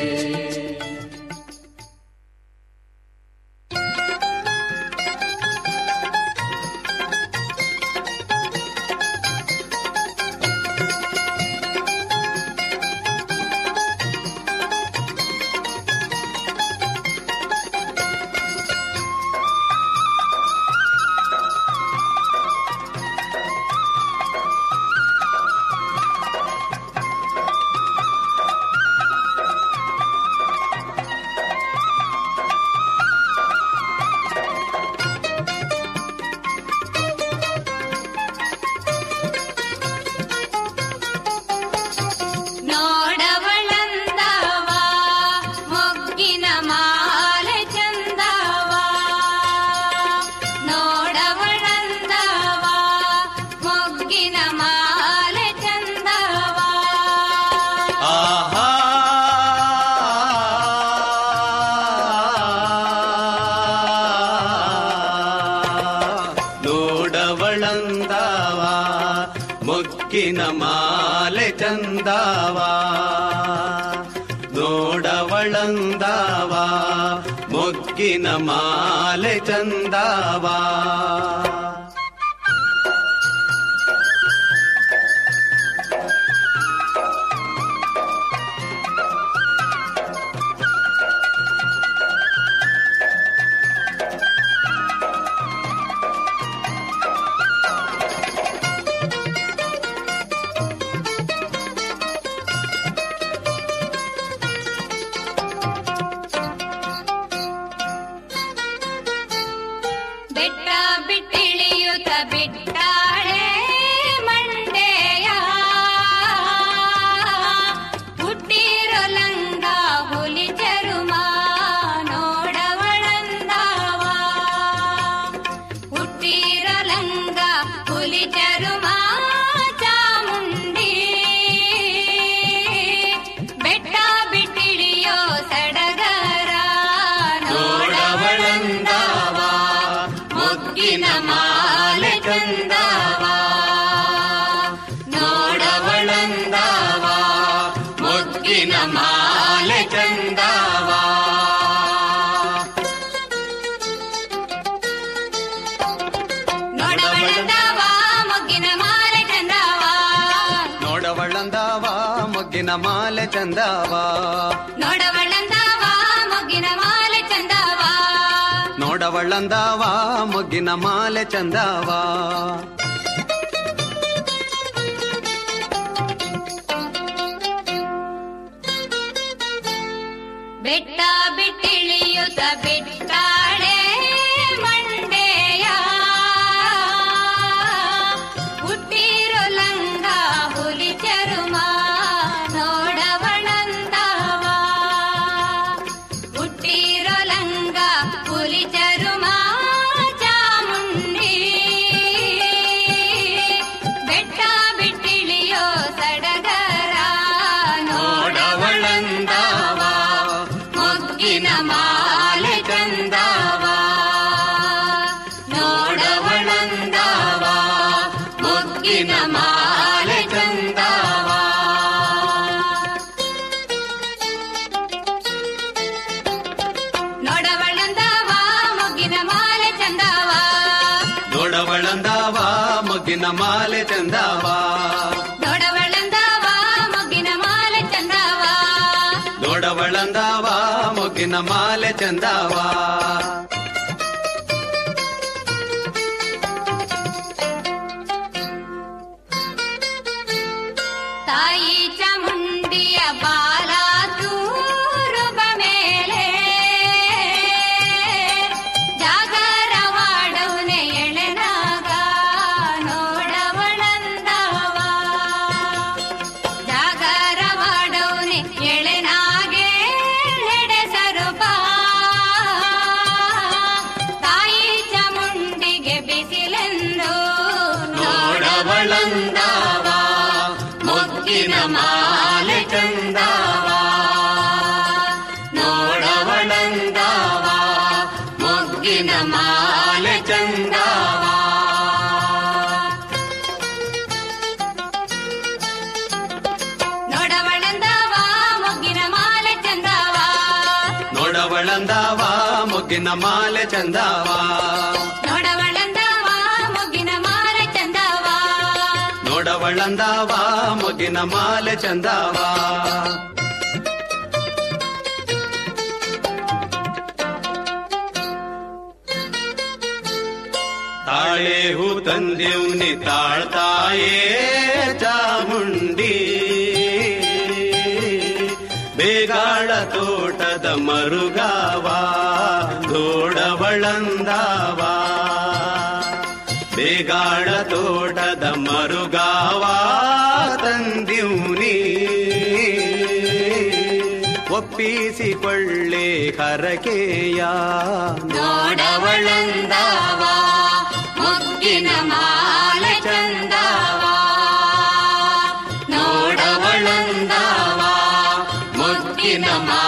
ನೋಡವಳಂದಾವ ಮೊಗ್ಗಿನ ಮಾಲೆ ಚಂದಾವಾ ಬೆಟ್ಟ ಬಿಟ್ಟಿಳಿಯುತ್ತ ಬಿಟ್ಟಾಳೆ ಮಂಡೆಯ ಹುಟ್ಟಿರೋ ಲಂಗ ಹುಲಿ ಚರುಮ ನೋಡವಳಂದವ ಹುಟ್ಟಿರೋ ಲಂಗ ಹುಲಿ ಚರುಮ ಚಾಮುಂಡಿ ಬೆಟ್ಟ ಬಿಟ್ಟಿಳಿಯೋ ಸಡಗರ ನೋಡವಳಂದಾವ ಮೊಗ್ಗಿನ ಮಾಲೆ ಚಂದಾವ ನೋಡವಳಂದಾವ ಮೊಗ್ಗಿನ ಮಾಲೆ ಚಂದಾವ ನೋಡವಳಂದವ ಮೊಗ್ಗಿನ ಮಾಲೆ ಚಂದವ ನೋಡವಳಂದಾವ ಮೊಗ್ಗಿನ ಮಾಲೆ ಚಂದಾವ ನೋಡವಳಂದವ ಮೊಗ್ಗಿನ ಮಾಲೆ ಚಂದವ ನೋಡವಳಂದಾವ ಮೊಗ್ಗಿನ ಮಾಲೆ ಚಂದಾವ ಬೆಟ್ಟ ಬಿಟ್ಟಿಳಿಯುತ್ತ ಬಿಟ್ಟಾಳೆ ಮಂಡೆಯ ಹುಟ್ಟಿರೋ ಲಂಗ ಹುಲಿ ಚರುಮ ನೋಡವಳಂದವ ಹುಟ್ಟಿರೋ ಲಂಗ ಹುಲಿ ಚರುಮ ಚಾಮುಂಡಿ ಬೆಟ್ಟ ಬಿಟ್ಟಿಳಿಯೋ ಸಡಗರ ನೋಡವಳಂದಾವ ಮೊಗ್ಗಿನ ಮಾಲೆ ಚಂದಾವ ನೋಡವಳಂದಾವ ಮೊಗ್ಗಿನ ಮಾಲೆ ಚಂದಾವ ನೋಡವಳಂದವ ಮೊಗ್ಗಿನ ಮಾಲೆ ಚಂದವ ನೋಡವಳಂದಾವ ಮೊಗ್ಗಿನ ಮಾಲೆ ಚಂದಾವ ನೋಡವಳಂದವ ಮೊಗ್ಗಿನ ಮಾಲೆ ಚಂದವ ನೋಡವಳಂದಾವ ಮೊಗ್ಗಿನ ಮಾಲೆ ಚಂದಾವ ತಾಯಿ ಚಾಮುಂಡಿಯ ಬಾಲ ತೂರುಬ ಮೇಲೆ ಜಾಗರವಾಡೌನೆ ಎಳೆನಾಗ ನೋಡವಳಂದವ ಜಾಗರವಾಡೌನೆ ಎಳೆನಾಗೆ ನೆಡೆ ಸರುಪ ತಾಯಿ ಚಾಮುಂಡಿಗೆ ಬಿಸಿಲೆಂದು ನೋಡವಳಂದಾವ ಮೊಗ್ಗಿನ ಮಾಲೆ ಚಂದಾವ ನೋಡವಳಂದಾವ ಮೊಗ್ಗಿನ ಮಾಲೆ ಚಂದಾವ ನೋಡವಳಂದವ ಮೊಗ್ಗಿನ ಮಾಲೆ ಚಂದವ ನೋಡವಳಂದಾವ ಮೊಗ್ಗಿನ ಮಾಲೆ ಚಂದಾವ ನೋಡವಳಂದವ ಮೊಗ್ಗಿನ ಮಾಲೆ ಚಂದವ ನೋಡವಳಂದಾವ ಮೊಗ್ಗಿನ ಮಾಲೆ ಚಂದಾವ ತಾಳೆ ಹೂ ತಂದೆವ್ನಿ ತಾಳ್ತಾಯೇ ಚಾಮುಂಡಿ ಬೇಗಾಳ ತೋಟದ ಮರುಗಾವ ದೋಡವಳಂದಾವ ಬೇಗಾಳ ತೋಟದ ಮರುಗಾವ ತಂದಿವ್ನಿ ಒಪ್ಪಿಸಿಕೊಳ್ಳೆ ಹರಕೆಯ ನೋಡವಳಂದವ ಮೊಗ್ಗಿನ ಮಾಲೆ ಚಂದವ ನೋಡವಳಂದಾವ ಮೊಗ್ಗಿನ ಮಾ